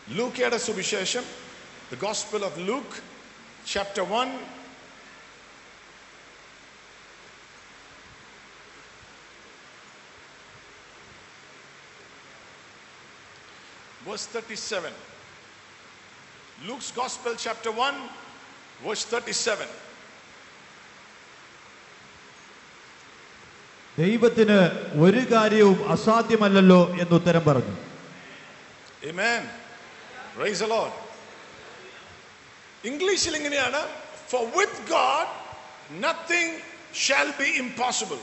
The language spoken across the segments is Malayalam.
ലൂക്കയുടെ സുവിശേഷം the gospel of Luke chapter one verse 37. Luke's Gospel, chapter 1, verse 37. ദൈവത്തിന് ഒരു കാര്യവും അസാധ്യമല്ലല്ലോ എന്നുത്തരം പറഞ്ഞു Amen. Praise the Lord. ഇംഗ്ലീഷിൽ ഇങ്ങനെയാണ് for with God nothing shall be impossible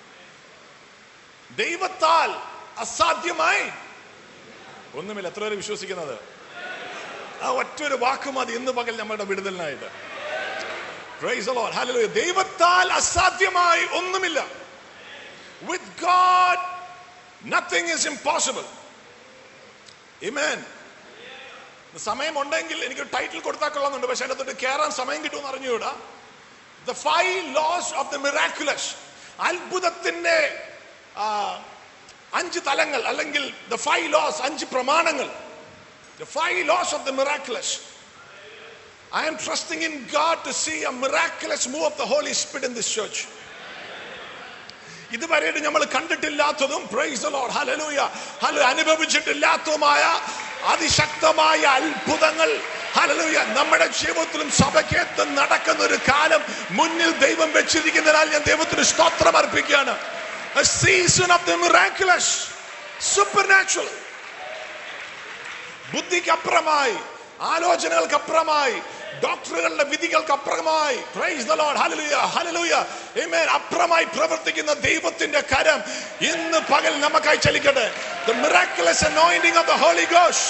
ദൈവത്താൽ അസാധ്യമായി ഒന്നുമില്ല എത്ര പേര് വിശ്വസിക്കുന്നത് ആ ഒറ്റൊരു വാക്ക് മതി ഇന്ന് പകൽ നമ്മുടെ വിടുതലിനായിട്ട് Praise the Lord. Hallelujah. ദൈവത്താൽ അസാധ്യമായി ഒന്നുമില്ല with God nothing is impossible Amen. സമയമുണ്ടെങ്കിൽ എനിക്ക് ടൈറ്റിൽ കൊടുത്താൽ കൊള്ളാമെന്നുണ്ട് പക്ഷെ അതിനകത്തോട്ട് കയറാൻ സമയം കിട്ടുമെന്ന് അറിഞ്ഞുകൂടാ the five laws of the miraculous അത്ഭുതത്തിന്റെ ആ, അഞ്ച് തലങ്ങൾ അല്ലെങ്കിൽ ദ ഫൈവ് ലോസ് അഞ്ച് പ്രമാണങ്ങൾ the five laws of the miraculous I am trusting in God to see a miraculous move of the Holy Spirit in this church ഇതുവരെയായിട്ട് നമ്മൾ കണ്ടിട്ടില്ലാത്തതും പ്രൈസ് ലോഡ് ഹലലൂയ ഹല അനുഭവിച്ചിട്ടില്ലാത്തതുമായ അതിശക്തമായ അത്ഭുതങ്ങൾ ഹലലൂയ നമ്മുടെ ജീവിതത്തിലും സഭയ്ക്കകത്ത് നടക്കുന്ന ഒരു കാലം മുന്നിൽ ദൈവം വെച്ചിരിക്കുന്നതിനാൽ ഞാൻ ദൈവത്തിന് സ്തോത്രം അർപ്പിക്കുകയാണ് A season of the miraculous, supernatural. ബുദ്ധിക്കപ്പുറമായി ആലോചനകൾക്കപ്പുറമായി ഡോക്ടറുകളുടെ വിധികൾക്കപ്പുറമായി praise the Lord hallelujah hallelujah amen അപ്പുറമായി പ്രവർത്തിക്കുന്ന ദൈവത്തിന്റെ കരം ഇന്ന് പകൽ നമുക്കായി ചലിക്കട്ടെ the miraculous anointing of the holy ghost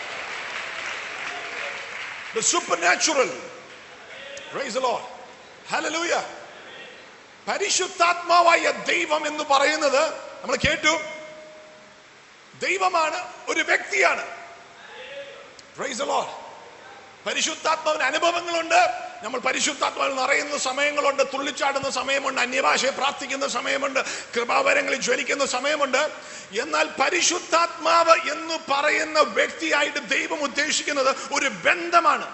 the supernatural praise the lord hallelujah പരിശുദ്ധാത്മാവായ ദൈവം എന്ന് പറയുന്നത് നമ്മൾ കേട്ടു ദൈവമാണ് ഒരു വ്യക്തിയാണ് Praise the Lord. പരിശുദ്ധാത്മാവിന് അനുഭവങ്ങളുണ്ട് നമ്മൾ പരിശുദ്ധാത്മാവിൽ നിറയുന്ന സമയങ്ങളുണ്ട് തുള്ളിച്ചാടുന്ന സമയമുണ്ട് അന്യഭാഷയെ പ്രാർത്ഥിക്കുന്ന സമയമുണ്ട് കൃപാവരങ്ങളിൽ ജ്വലിക്കുന്ന സമയമുണ്ട് എന്നാൽ പരിശുദ്ധാത്മാവ് എന്ന് പറയുന്ന വ്യക്തിയായിട്ട് ദൈവം ഉദ്ദേശിക്കുന്നത് ഒരു ബന്ധമാണ്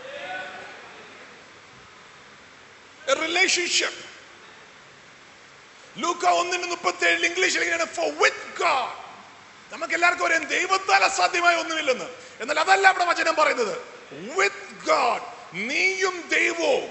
റിലേഷൻഷിപ്പ് ലൂക്ക ഒന്നിന് മുപ്പത്തി ഏഴിൽ ഇംഗ്ലീഷിൽ എങ്ങനെയാണ് ഫോർ വിത്ത് ഗാഡ് നമുക്ക് എല്ലാവർക്കും അറിയാം ദൈവത്താൽ അസാധ്യമായ ഒന്നുമില്ലെന്ന് എന്നാൽ അതല്ല അവിടെ വചനം പറയുന്നത് വിത്ത് ഗാഡ് നീയും ദൈവവും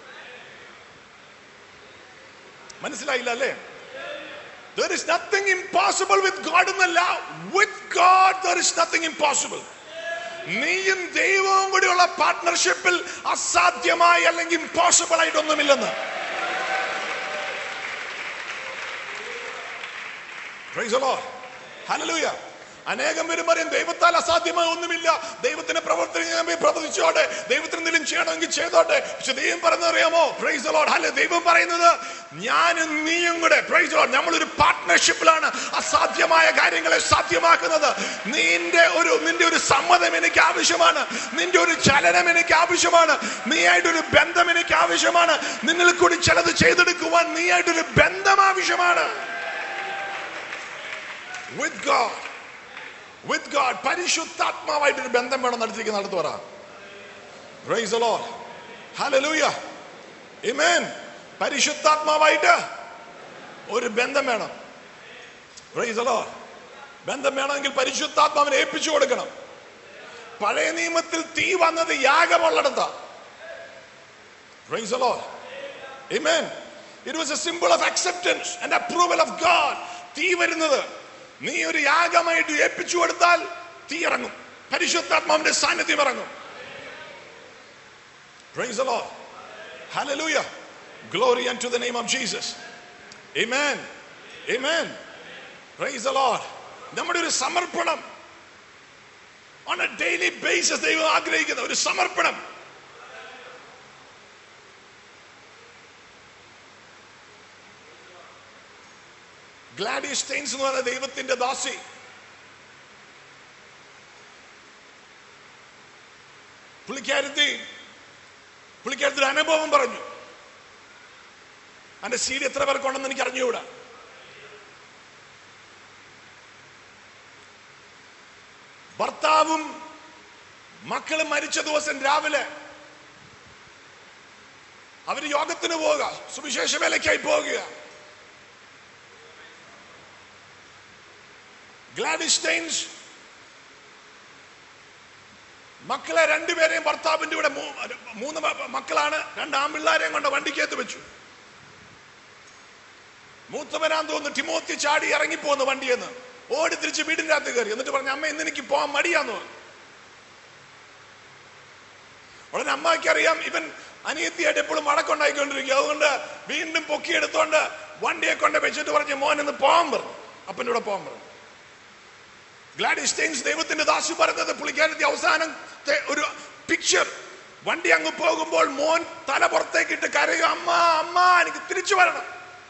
മനസ്സിലായില്ല അല്ലേ There is nothing impossible with God എന്നല്ല with God there is nothing impossible നീയും ദൈവവും കൂടിയുള്ള പാർട്ട്ണർഷിപ്പിൽ അസാധ്യമായി അല്ലെങ്കിൽ ഇമ്പോസിബിൾ ആയിട്ടൊന്നുമില്ലെന്ന് Praise the Lord. Hallelujah. അനേകം പേരും പറയും ദൈവത്താൽ അസാധ്യമായ ഒന്നുമില്ല ദൈവത്തിന്റെ പ്രവർത്തനം പ്രവർത്തിച്ചോട്ടെ ദൈവത്തിന് എന്തെങ്കിലും ചെയ്യണമെങ്കിൽ ചെയ്തോട്ടെ പക്ഷെ ദൈവം പറയുന്നത് അറിയാമോ പ്രൈസ് ലോഡ് അല്ലെ ദൈവം പറയുന്നത് ഞാനും നീയും കൂടെ പ്രൈസ് ലോഡ് നമ്മളൊരു പാർട്ട്ണർഷിപ്പിലാണ് അസാധ്യമായ കാര്യങ്ങളെ സാധ്യമാക്കുന്നത് നിന്റെ ഒരു നിന്റെ ഒരു സമ്മതം എനിക്ക് ആവശ്യമാണ് നിന്റെ ഒരു ചലനം എനിക്ക് ആവശ്യമാണ് നീയായിട്ടൊരു ബന്ധം എനിക്ക് ആവശ്യമാണ് നിന്നിൽ കൂടി ചിലത് ചെയ്തെടുക്കുവാൻ നീയായിട്ടൊരു ബന്ധം ആവശ്യമാണ് with God with God പരിശുദ്ധാത്മാവായിട്ടൊരു ബന്ധം വേണം നടത്തിയിരിക്കുന്ന അടുത്ത് പറ Praise the Lord Hallelujah Amen പരിശുദ്ധാത്മാവായിട്ട് ഒരു ബന്ധം വേണം Praise the Lord ബന്ധം വേണമെങ്കിൽ പരിശുദ്ധാത്മാവിനെ ഏൽപ്പിച്ചു കൊടുക്കണം പഴയ നിയമത്തിൽ തീ വന്നത് യാഗമുള്ളിടത്താ Praise the Lord Amen It was a symbol of acceptance and approval of God തീ വരുന്നത് നീ ഒരു യാഗമായിട്ട് ഏൽപ്പിച്ചു കൊടുത്താൽ തീ ഇറങ്ങും പരിശുദ്ധാത്മാവിന്റെ സാന്നിധ്യം ഇറങ്ങും Praise the Lord. Hallelujah. Glory unto the name of Jesus. Amen. Amen. Praise the Lord. നമ്മുടെ ഒരു സമർപ്പണം ഓൺ എ ഡെയിലി ബേസിസ് ദൈവം ആഗ്രഹിക്കുന്ന ഒരു സമർപ്പണം ഗ്ലാഡി സ്റ്റെയിൻസ് എന്ന് പറയുന്ന ദൈവത്തിന്റെ ദാസി പുള്ളിക്കാരത്തി പുള്ളിക്കാരത്തി ഒരു അനുഭവം പറഞ്ഞു അതിന്റെ സീഡ് എത്ര പേർക്കുണ്ടെന്ന് എനിക്ക് അറിഞ്ഞുകൂടാ ഭർത്താവും മക്കള് മരിച്ച ദിവസം രാവിലെ അവര് യോഗത്തിന് പോവുക സുവിശേഷ വേലയ്ക്കായി പോവുക ഗ്ലാഡിസ്റ്റൈൻസ് മക്കളെ രണ്ടുപേരെയും ഭർത്താവിന്റെ കൂടെ മൂ- മൂന്ന് മ- മക്കളാണ് രണ്ട് ആൺപിള്ളാരെയും കൊണ്ട് വണ്ടിക്കകത്ത് വെച്ചു മൂത്തവനാൻ തോന്നുന്നു ടിമോത്തി ചാടി ഇറങ്ങിപ്പോന്ന് വണ്ടിയെന്ന് ഓടി തിരിച്ച് വീടിന്റെ അകത്ത് കയറി എന്നിട്ട് പറഞ്ഞു അമ്മ ഇന്ന് എനിക്ക് പോകാൻ മടിയാന്ന് പറഞ്ഞു ഉടനെ അമ്മയ്ക്ക് അറിയാം ഇവൻ അനിയത്തിയായിട്ട് എപ്പോഴും വടക്കുണ്ടായിക്കൊണ്ടിരിക്കുക അതുകൊണ്ട് വീണ്ടും പൊക്കിയെടുത്തോണ്ട് വണ്ടിയെ കൊണ്ട് വെച്ചിട്ട് പറഞ്ഞു മോൻ ഇന്ന് പോകാൻ പറഞ്ഞു അപ്പൻ്റെ കൂടെ പോകാൻ പറഞ്ഞു ഗ്ലാഡിസ്റ്റൈൻസ് ദൈവത്തിന്റെ ദാസു പറഞ്ഞത് പുള്ളിക്കാരത്തി അവസാനത്തെ ഒരു പിക്ചർ വണ്ടി അങ്ങ് പോകുമ്പോൾ മോൻ തല പുറത്തേക്കിട്ട് കരയുക അമ്മ അമ്മ എനിക്ക് തിരിച്ചു വരണം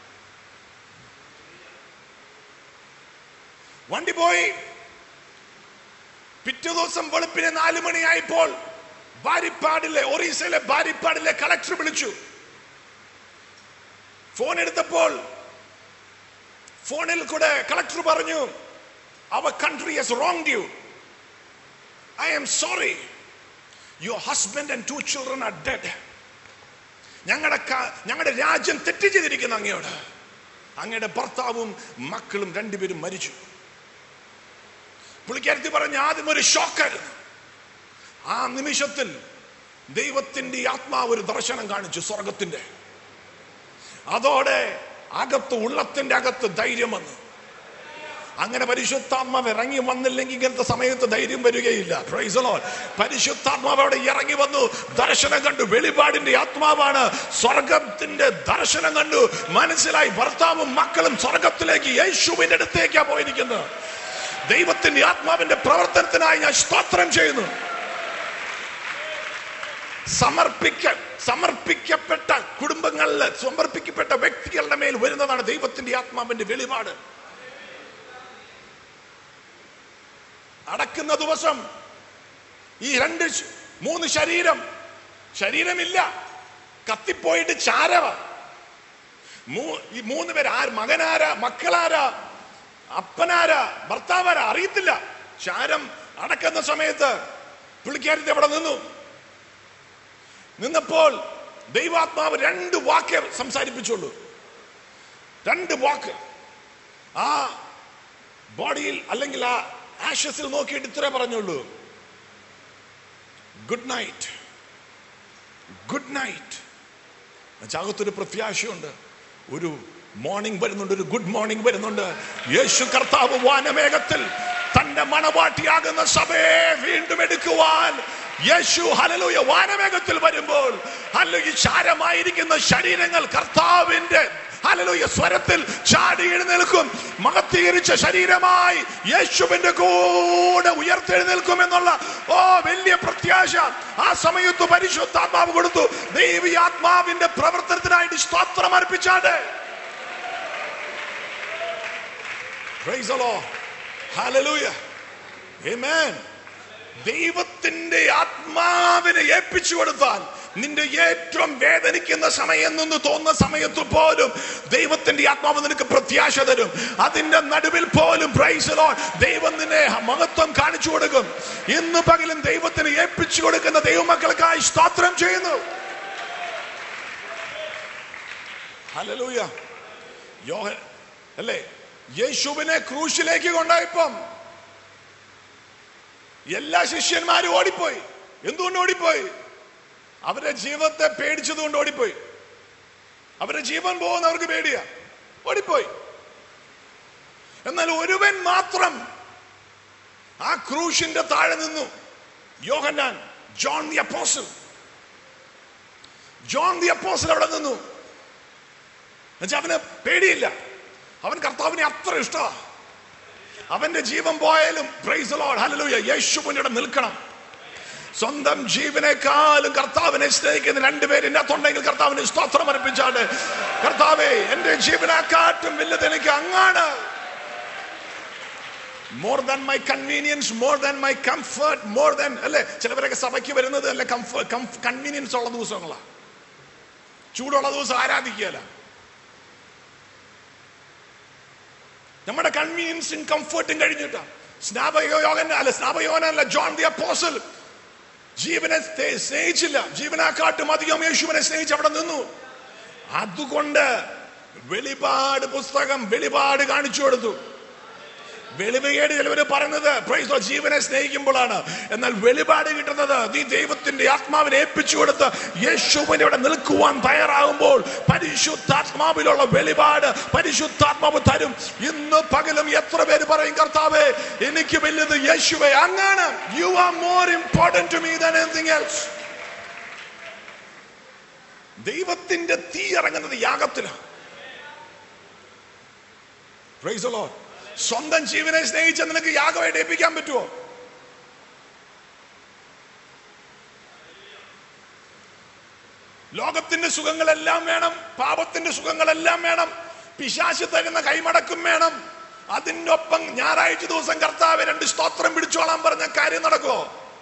വണ്ടി പോയി പിറ്റേ ദിവസം വെളുപ്പിന് നാലു മണിയായപ്പോൾ ബാരിപ്പാടിലെ ഒറീസയിലെ ബാരിപ്പാടിലെ കളക്ടർ വിളിച്ചു ഫോൺ എടുത്തപ്പോൾ ഫോണിൽ കൂടെ കളക്ടർ പറഞ്ഞു അവർ country has wrong you I'm sorry your husband and two children are dead ഞങ്ങളുടെ ഞങ്ങളുടെ രാജ്യം തെറ്റ് ചെയ്തിരിക്കുന്നു അങ്ങയോട് അങ്ങയുടെ ഭർത്താവും മക്കളും രണ്ടുപേരും മരിച്ചു പുള്ളിക്കാരത്തി പറഞ്ഞ ആദ്യം ഒരു ഷോക്കായിരുന്നു ആ നിമിഷത്തിൽ ദൈവത്തിന്റെ ആത്മാവ് ഒരു ദർശനം കാണിച്ചു സ്വർഗത്തിന്റെ അതോടെ അകത്ത് ഉള്ളത്തിന്റെ അകത്ത് ധൈര്യം വന്നു അങ്ങനെ പരിശുദ്ധാത്മാവ് ഇറങ്ങി വന്നില്ലെങ്കിൽ ഇങ്ങനത്തെ സമയത്ത് ധൈര്യം വരികയില്ല Praise the Lord. പരിശുദ്ധാത്മാവ് അവിടെ ഇറങ്ങി വന്നു ദർശനം കണ്ടു വെളിപാടിന്റെ ആത്മാവാണ് സ്വർഗത്തിന്റെ ദർശനം കണ്ടു മനസ്സിലായി ഭർത്താവും മക്കളും സ്വർഗത്തിലേക്ക് യേശുവിന്റെ അടുത്തേക്കാ പോയിരിക്കുന്നത് ദൈവത്തിന്റെ ആത്മാവിന്റെ പ്രവർത്തനത്തിനായി ഞാൻ സ്തോത്രം ചെയ്യുന്നു സമർപ്പിക്ക സമർപ്പിക്കപ്പെട്ട കുടുംബങ്ങളിൽ സമർപ്പിക്കപ്പെട്ട വ്യക്തികളുടെ മേൽ വരുന്നതാണ് ദൈവത്തിന്റെ ആത്മാവിന്റെ വെളിപാട് അടക്കുന്ന ദിവസം ഈ രണ്ട് ശ- മൂന്ന് ശരീരം ശരീരമില്ല കത്തിപ്പോയിട്ട് ചാരവ മൂ- ഈ മൂന്ന് പേര് ആര് മകനാരാ മക്കളാരാ അപ്പനാരാ ഭർത്താവാരാ അറിയത്തില്ല ചാരം അടക്കുന്ന സമയത്ത് പുള്ളിക്കാരത്തി അവിടെ നിന്നു നിന്നപ്പോൾ ദൈവാത്മാവ് രണ്ട് വാക്ക് സംസാരിപ്പിച്ചുള്ളൂ രണ്ട് വാക്ക് ആ ബോഡിയിൽ അല്ലെങ്കിൽ ആ ആഷസിൽ നോക്കിയിട്ട് ഇത്രേ പറഞ്ഞുള്ളൂ ഗുഡ് നൈറ്റ് ഗുഡ് നൈറ്റ് അകത്തൊരു പ്രത്യാശയുണ്ട് ഒരു മോർണിംഗ് വരുന്നുണ്ട് ഒരു ഗുഡ് മോർണിംഗ് വരുന്നുണ്ട് യേശു കർത്താവ് വാനമേഘത്തിൽ തന്റെ മണവാട്ടിയാകുന്ന സഭയെ വീണ്ടും എടുക്കുവാൻ യേശു ഹലലൂയ വാനമേഘത്തിൽ വരുമ്പോൾ അല്ലെങ്കിൽ ചാരമായിരിക്കുന്ന ശരീരങ്ങൾ കർത്താവിന്റെ ഹലലൂയ സ്വരത്തിൽ ചാടി എഴുന്നേൽക്കും മഹത്തീകരിച്ച ശരീരമായി യേശുവിന്റെ കൂടെ ഉയർത്തെഴുന്നേൽക്കും എന്നുള്ള ഓ വലിയ പ്രത്യാശ ആ സമയത്ത് പരിശുദ്ധാത്മാവ് കൊടുത്തു ദൈവീ ആത്മാവിന്റെ പ്രവർത്തനത്തിനായിട്ട് സ്തോത്രം അർപ്പിച്ചാട്ടെ Praise the Lord. Hallelujah. Amen. ദൈവത്തിന്റെ ആത്മാവിനെ ഏൽപ്പിച്ചു കൊടുത്താൽ നിന്റെ ഏറ്റവും വേദനിക്കുന്ന സമയം നിന്ന് തോന്നുന്ന സമയത്ത് പോലും ദൈവത്തിന്റെ ആത്മാവ് നിനക്ക് പ്രത്യാശ തരും അതിന്റെ നടുവിൽ പോലും പ്രൈസലോ ദൈവം നിന്നെ മഹത്വം കാണിച്ചു കൊടുക്കും ഇന്ന് പകലും ദൈവത്തിന് ഏൽപ്പിച്ചു കൊടുക്കുന്ന ദൈവമക്കൾക്കായി സ്തോത്രം ചെയ്യുന്നു ഹല്ലേലൂയ യോഹ അല്ലേ യേശുവിനെ ക്രൂശിലേക്ക് കൊണ്ടായപ്പം എല്ലാ ശിഷ്യന്മാരും ഓടിപ്പോയി എന്തുകൊണ്ട് ഓടിപ്പോയി അവരുടെ ജീവിതത്തെ പേടിച്ചതുകൊണ്ട് ഓടിപ്പോയി അവരുടെ ജീവൻ പോകുന്ന അവർക്ക് പേടിയാ ഓടിപ്പോയി എന്നാൽ ഒരുവൻ മാത്രം ആ ക്രൂശിന്റെ താഴെ നിന്നു Yohannan John the apostle John the apostle അവിടെ നിന്നു എന്നുവെച്ചാൽ അവന് പേടിയില്ല അവൻ കർത്താവിനെ അത്ര ഇഷ്ടമാണ് അവന്റെ ജീവൻ പോയാലും പ്രൈസ് ലോഡ് ഹല്ലേലൂയ യേശുവിനോട് നിൽക്കണം സ്വന്തം ജീവനേക്കാളും കർത്താവിനെ സ്നേഹിക്കുന്ന രണ്ടുപേരും ഇതിനകത്തുണ്ടെങ്കിൽ കർത്താവിന് സ്തോത്രം അർപ്പിച്ചാണ് കർത്താവേ എന്റെ ജീവനെക്കാട്ടും വലുത് എനിക്ക് അങ്ങാണ് more than my convenience more than my comfort more than അല്ലെ ചിലവരൊക്കെ സഭയ്ക്ക് വരുന്നത് അല്ലെ കംഫർട്ട് കൺവീനിയൻസ് ഉള്ള ദിവസങ്ങളാണ് ചൂടുള്ള ദിവസം ആരാധിക്കുകയല്ല നമ്മുടെ കൺവീനിയൻസും കംഫർട്ടും കഴിഞ്ഞിട്ടാ സ്നാപയോഗൻ അല്ല സ്നാപയോനല്ല ജോൺ ദി അപ്പോസൽ ജീവനെ സ്നേ- സ്നേഹിച്ചില്ല ജീവനാക്കാട്ടും അധികം യേശുവിനെ സ്നേഹിച്ച് അവിടെ നിന്നു അതുകൊണ്ട് വെളിപാട് പുസ്തകം വെളിപാട് കാണിച്ചു കൊടുത്തു വെളിവുകേട് ചിലവര് പറയുന്നത് praise the Lord, ജീവനെ സ്നേഹിക്കുമ്പോഴാണ് എന്നാൽ വെളിപാട് കിട്ടുന്നത് നീ ദൈവത്തിന്റെ ആത്മാവിനെ ഏൽപ്പിച്ചു കൊടുത്ത് യേശുവിന്റെ ഇവിടെ നിൽക്കുവാൻ തയ്യാറാകുമ്പോൾ പരിശുദ്ധാത്മാവിലുള്ള വെളിപാട് പരിശുദ്ധാത്മാവ് തരും ഇന്ന് പകലും എത്ര പേര് പറയും കർത്താവേ എനിക്ക് വലുത് യേശുവേ അങ്ങാണ് you are more important to me than anything else ദൈവത്തിന്റെ തീ ഇറങ്ങുന്നത് യാഗത്തിലാണ് Praise the Lord. സ്വന്തം ജീവനെ സ്നേഹിച്ച നിനക്ക് യാഗമായിട്ട് ഏൽപ്പിക്കാൻ പറ്റുമോ ലോകത്തിന്റെ സുഖങ്ങളെല്ലാം വേണം പാപത്തിന്റെ സുഖങ്ങളെല്ലാം വേണം പിശാശ് തരുന്ന കൈമടക്കും വേണം അതിന്റെ ഒപ്പം ഞായറാഴ്ച ദിവസം കർത്താവ് രണ്ട് സ്തോത്രം പിടിച്ചോളാൻ പറഞ്ഞ കാര്യം നടക്കുമോ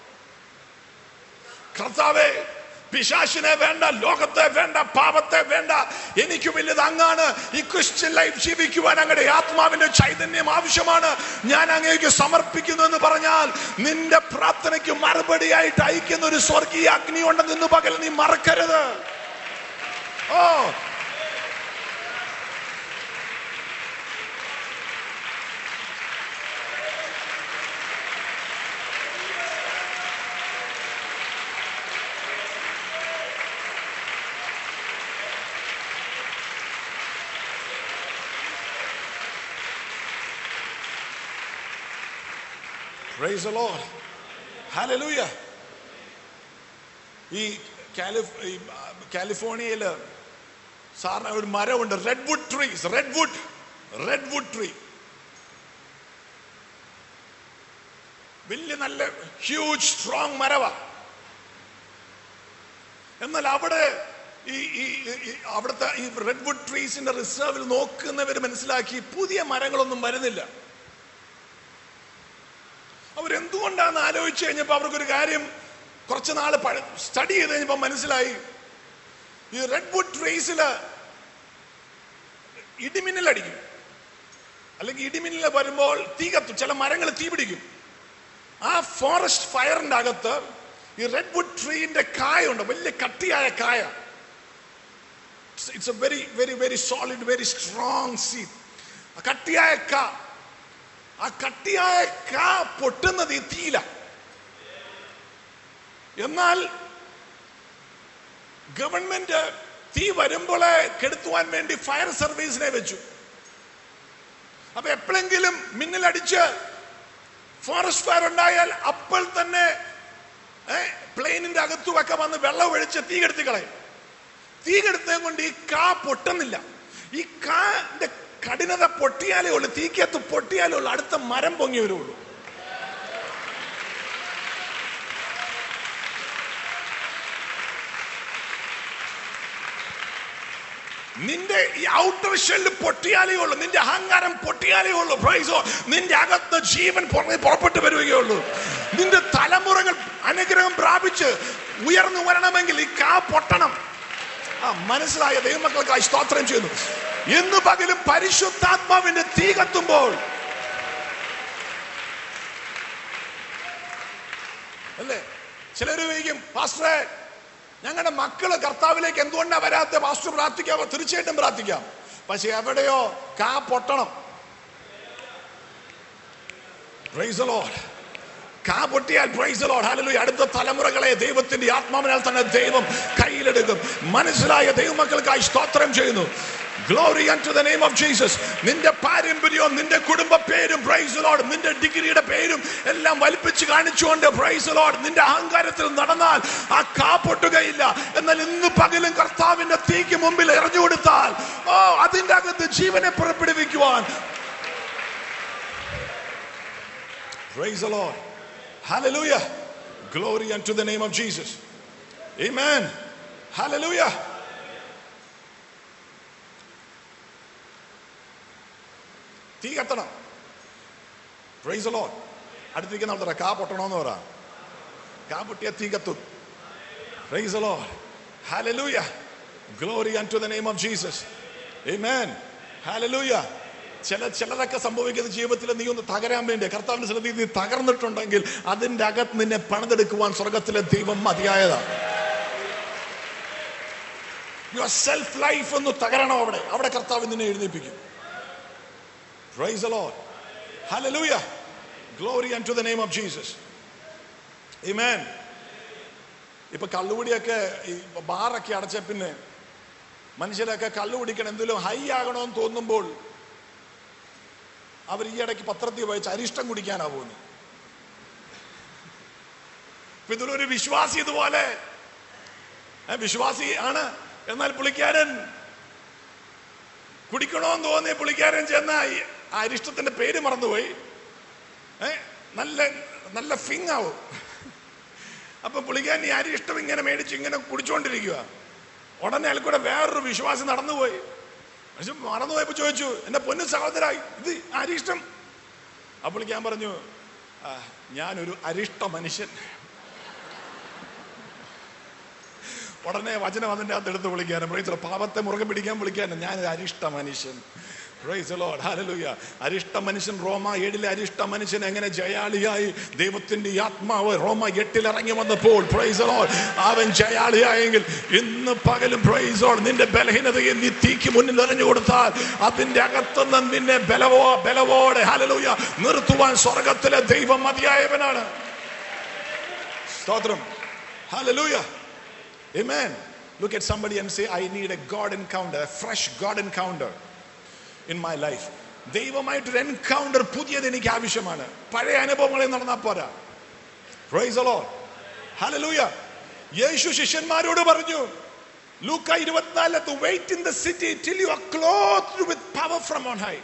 കർത്താവേ പിശാശിനെ വേണ്ട ലോകത്തെ വേണ്ട പാപത്തെ വേണ്ട എനിക്ക് വലുത് അങ്ങാണ് ഈ ക്രിസ്ത്യൻ ലൈഫ് ജീവിക്കുവാൻ അങ്ങയുടെ ആത്മാവിന്റെ ചൈതന്യം ആവശ്യമാണ് ഞാൻ അങ്ങേക്ക് സമർപ്പിക്കുന്നു എന്ന് പറഞ്ഞാൽ നിന്റെ പ്രാർത്ഥനയ്ക്ക് മറുപടിയായിട്ട് അയക്കുന്ന ഒരു സ്വർഗീയ അഗ്നി ഉണ്ടെന്ന് ഇന്ന് പകൽ നീ മറക്കരുത് ഓ Praise the Lord. Hallelujah. ഈ കാലിഫ് ഈ കാലിഫോർണിയയിൽ സാറിന് ഒരു മരമുണ്ട് redwood trees redwood redwood tree വലിയ നല്ല ഹ്യൂജ് സ്ട്രോങ് മരവാ എന്നാൽ അവിടെ ഈ ഈ ഈ- അവിടുത്തെ ഈ റെഡ് വുഡ് ട്രീസിന്റെ റിസർവിൽ നോക്കുന്നവർ മനസ്സിലാക്കി പുതിയ മരങ്ങളൊന്നും വരുന്നില്ല അവരെന്തുകൊണ്ടാന്ന് ആലോചിച്ച് കഴിഞ്ഞപ്പോൾ അവർക്കൊരു കാര്യം കുറച്ച് നാൾ സ്റ്റഡി ചെയ്ത് കഴിഞ്ഞപ്പോൾ മനസ്സിലായി ഈ റെഡ് വുഡ് ട്രീസില് ഇടിമിന്നൽ അടിക്കും അല്ലെങ്കിൽ ഇടിമിന്നൽ വരുമ്പോൾ തീ കത്തും ചില മരങ്ങൾ തീ പിടിക്കും ആ ഫോറസ്റ്റ് ഫയറിന്റെ അകത്ത് ഈ റെഡ് വുഡ് ട്രീന്റെ കായുണ്ട് വലിയ കട്ടിയായ കായ it's a very very very solid very strong seed കട്ടിയായ കാ ആ കട്ടിയായ കാ പൊട്ടുന്നത് ഈ തീയില എന്നാൽ ഗവൺമെന്റ് തീ വരുമ്പോൾ കെടുത്തുവാൻ വേണ്ടി ഫയർ സർവീസിനെ വെച്ചു അപ്പൊ എപ്പോഴെങ്കിലും മിന്നലടിച്ച് ഫോറസ്റ്റ് ഫയർ ഉണ്ടായാൽ അപ്പോൾ തന്നെ പ്ലെയിനിന്റെ അകത്തുമൊക്കെ വന്ന് വെള്ളം ഒഴിച്ച് തീ കെടുത്തി കളയും തീ കെടുത്തത് കൊണ്ട് ഈ കാ പൊട്ടുന്നില്ല ഈ കാന്റെ കഠിനത പൊട്ടിയാലേ ഉള്ളൂ തീക്കകത്ത് പൊട്ടിയാലേ ഉള്ളൂ അടുത്ത മരം പൊങ്ങി വരുള്ളൂ നിന്റെ ഈ ഔട്ടർ ഷെല്ല് പൊട്ടിയാലേ ഉള്ളൂ നിന്റെ അഹങ്കാരം പൊട്ടിയാലേ ഉള്ളൂ പ്രൈസോ നിന്റെ അകത്ത് ജീവൻ പുറമെ പുറപ്പെട്ടു വരികയുള്ളൂ നിന്റെ തലമുറകൾ അനുഗ്രഹം പ്രാപിച്ച് ഉയർന്നു വരണമെങ്കിൽ ഈ കാ പൊട്ടണം ആ മനസ്സിലായ ദൈവമക്കൾക്കായി സ്തോത്രം ചെയ്യുന്നു ഇന്ന് പകലും പരിശുദ്ധാത്മാവിന്റെ തീ കത്തുമ്പോൾ അല്ലേ ചിലര് ചോദിക്കും പാസ്റ്ററെ ഞങ്ങളുടെ മക്കള് കർത്താവിലേക്ക് എന്തുകൊണ്ടാ വരാത്ത പാസ്റ്റർ പ്രാർത്ഥിക്കാമോ തീർച്ചയായിട്ടും പ്രാർത്ഥിക്കാം പക്ഷെ എവിടെയോ കാ പൊട്ടണം Praise the Lord. കാ പൊട്ടിയാൽ പ്രൈസ് ലോഡ് ഹല്ലേലൂയ അടുത്ത തലമുറകളെ ദൈവത്തിന്റെ ആത്മാവിനാൽ തന്നെ ദൈവം കയ്യിലെടുക്കും മനസ്സിലായ ദൈവമക്കൾക്കായി സ്തോത്രം ചെയ്യുന്നു glory to the name of Jesus നിന്റെ പാരമ്പര്യവും നിന്റെ കുടുംബ പേരും പ്രൈസ് ലോഡ് നിന്റെ ഡിഗ്രിയുടെ പേരും എല്ലാം വലിപ്പിച്ച് കാണിച്ചുകൊണ്ട് പ്രൈസ് ലോഡ് നിന്റെ അഹങ്കാരത്തിൽ നടന്നാൽ ആ കാ പൊട്ടുകയില്ല എന്നാൽ ഇന്ന് പകലും കർത്താവിന്റെ തീക്ക് മുമ്പിൽ എറിഞ്ഞു കൊടുത്താൽ ഓ അതിന്റെ അകത്ത് ജീവനെ പുറപ്പെടുവിക്കുവാൻ Praise the Lord. Hallelujah. Glory unto the name of Jesus. Amen. Hallelujah. തീ കത്തണം പ്രൈസ് the Lord. അടുത്തിരിക്കുന്ന ആൾക്കാരെ കാ പൊട്ടണമെന്ന് പറ കാ പൊട്ടിയ തീ കത്തും praise the Lord. Hallelujah. Glory unto the name of Jesus. Amen. Hallelujah. ചില ചിലരൊക്കെ സംഭവിക്കുന്ന ജീവിതത്തിൽ നീ ഒന്ന് തകരാൻ വേണ്ടി കർത്താവിന്റെ ശ്രദ്ധയിൽ നീ തകർന്നിട്ടുണ്ടെങ്കിൽ അതിന്റെ അകത്ത് നിന്നെ പണിതെടുക്കുവാൻ സ്വർഗത്തിലെ ദൈവം മതിയായതാണ് യുവർ സെൽഫ് ലൈഫ് ഒന്ന് തകരണം അവിടെ അവിടെ കർത്താവ് നിന്നെ എഴുന്നേൽപ്പിക്കും Praise the Lord. Hallelujah. Glory unto the name of Jesus. Amen. ഇപ്പൊ കള്ളുകുടിയൊക്കെ ഈ ബാറൊക്കെ അടച്ച പിന്നെ മനുഷ്യരൊക്കെ കള്ളു കുടിക്കണം എന്തെങ്കിലും ഹൈ ആകണമെന്ന് തോന്നുമ്പോൾ അവർ ഈ ഇടയ്ക്ക് പത്രത്തിൽ വായിച്ച് അരിഷ്ടം കുടിക്കാനാ പോകുന്നത് ഇപ്പൊ ഇതിലൊരു വിശ്വാസി ഇതുപോലെ ഏ, വിശ്വാസി ആണ് എന്നാൽ പുള്ളിക്കാരൻ കുടിക്കണമെന്ന് തോന്നിയ പുള്ളിക്കാരൻ ചെന്ന ഈ ആ അരിഷ്ടത്തിന്റെ പേര് മറന്നുപോയി ഏ നല്ല നല്ല ഫിങ് ആവും അപ്പൊ പുള്ളിക്കാരൻ ഈ അരിഷ്ടം ഇങ്ങനെ മേടിച്ച് ഇങ്ങനെ കുടിച്ചുകൊണ്ടിരിക്കുക ഉടനെ അയാൾ കൂടെ വേറൊരു വിശ്വാസം നടന്നുപോയി പക്ഷെ മറന്നുപോയപ്പോ ചോദിച്ചു എന്റെ പൊന്നു സഹോദര ഇത് അരിഷ്ടം അപ്പോൾ ഞാൻ പറഞ്ഞു "ആ, ഞാനൊരു അരിഷ്ട മനുഷ്യൻ ഉടനെ വചനം അതിൻ്റെ അകത്ത് എടുത്ത് വിളിക്കാനും പ്രൈസ് പാപത്തെ മുറുകെ പിടിക്കാൻ വിളിക്കാനും ഞാൻ ഒരു അരിഷ്ട മനുഷ്യൻ പ്രൈസ് ലോഡ് ഹല്ലേലൂയ അരിഷ്ട മനുഷ്യൻ റോമ ഏഴിലെ അരിഷ്ട മനുഷ്യൻ എങ്ങനെ ജയാളിയായി ദൈവത്തിന്റെ ഈ ആത്മാവ് റോമ എട്ടിൽ ഇറങ്ങി വന്നപ്പോൾ പ്രൈസ് ലോഡ് അവൻ ജയാളിയായെങ്കിൽ ഇന്ന് പകലും പ്രൈസ് ലോഡ് നിന്റെ ബലഹീനതയെ നീ തീക്ക് മുന്നിൽ എറിഞ്ഞു കൊടുത്താൽ അതിന്റെ അകത്തുനിന്ന് നിന്നെ ബലവോ ബലവോടെ ഹല്ലേലൂയ നിർത്തുവാൻ സ്വർഗത്തിലെ ദൈവം മതിയായവനാണ് സ്തോത്രം hallelujah Amen. Look at somebody and say, I need a God encounter, a fresh God encounter in my life. ദൈവമായിട്ടൊരു എൻകൗണ്ടർ പുതിയത് എനിക്ക് ആവശ്യമാണ് പഴയ അനുഭവങ്ങളിൽ നടന്നാൽ പോരാ പ്രൈസ് the Lord. Hallelujah. യേശു ശിഷ്യന്മാരോട് പറഞ്ഞു ലൂക്ക ഇരുപത്തിനാലത്ത് wait in the city till you are clothed with power from on high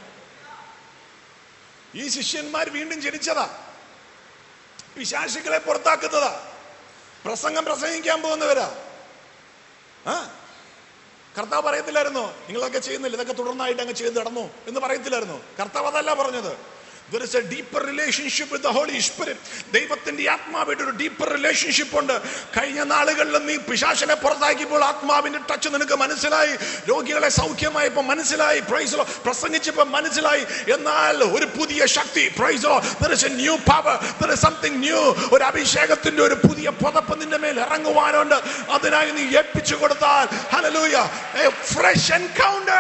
ഈ ശിഷ്യന്മാർ വീണ്ടും ജനിച്ചതാ പിശാശുക്കളെ പുറത്താക്കുന്നതാ പ്രസംഗം പ്രസംഗിക്കാൻ പോകുന്നവരാ ആ കർത്താവ് പറയത്തില്ലായിരുന്നോ നിങ്ങളൊക്കെ ചെയ്യുന്നില്ല ഇതൊക്കെ തുടർന്നായിട്ട് അങ്ങ് ചെയ്ത് നടന്നു എന്ന് പറയത്തില്ലായിരുന്നോ കർത്താവ് അതല്ല പറഞ്ഞത് There is a deeper relationship with the Holy Spirit. ദൈവത്തിന്റെ ആത്മാവായിട്ട് ഒരു ഡീപ്പർ റിലേഷൻഷിപ്പ് ഉണ്ട് കഴിഞ്ഞ നാളുകളിൽ നീ പിശാശനെ പുറത്താക്കിയപ്പോൾ ആത്മാവിന്റെ ടച്ച് നിനക്ക് മനസ്സിലായി രോഗികളെ സൗഖ്യമായപ്പോ മനസ്സിലായി പ്രൈസോ പ്രസംഗിച്ചപ്പോ മനസ്സിലായി എന്നാൽ ഒരു പുതിയ ശക്തി പ്രൈസോ there is a new power there is something new ഒരു അഭിഷേകത്തിന്റെ ഒരു പുതിയ പുതപ്പ് നിന്റെ മേൽ ഇറങ്ങുവാനുണ്ട് അതിനായി നീ ഏൽപ്പിച്ചു കൊടുത്താൽ hallelujah a fresh encounter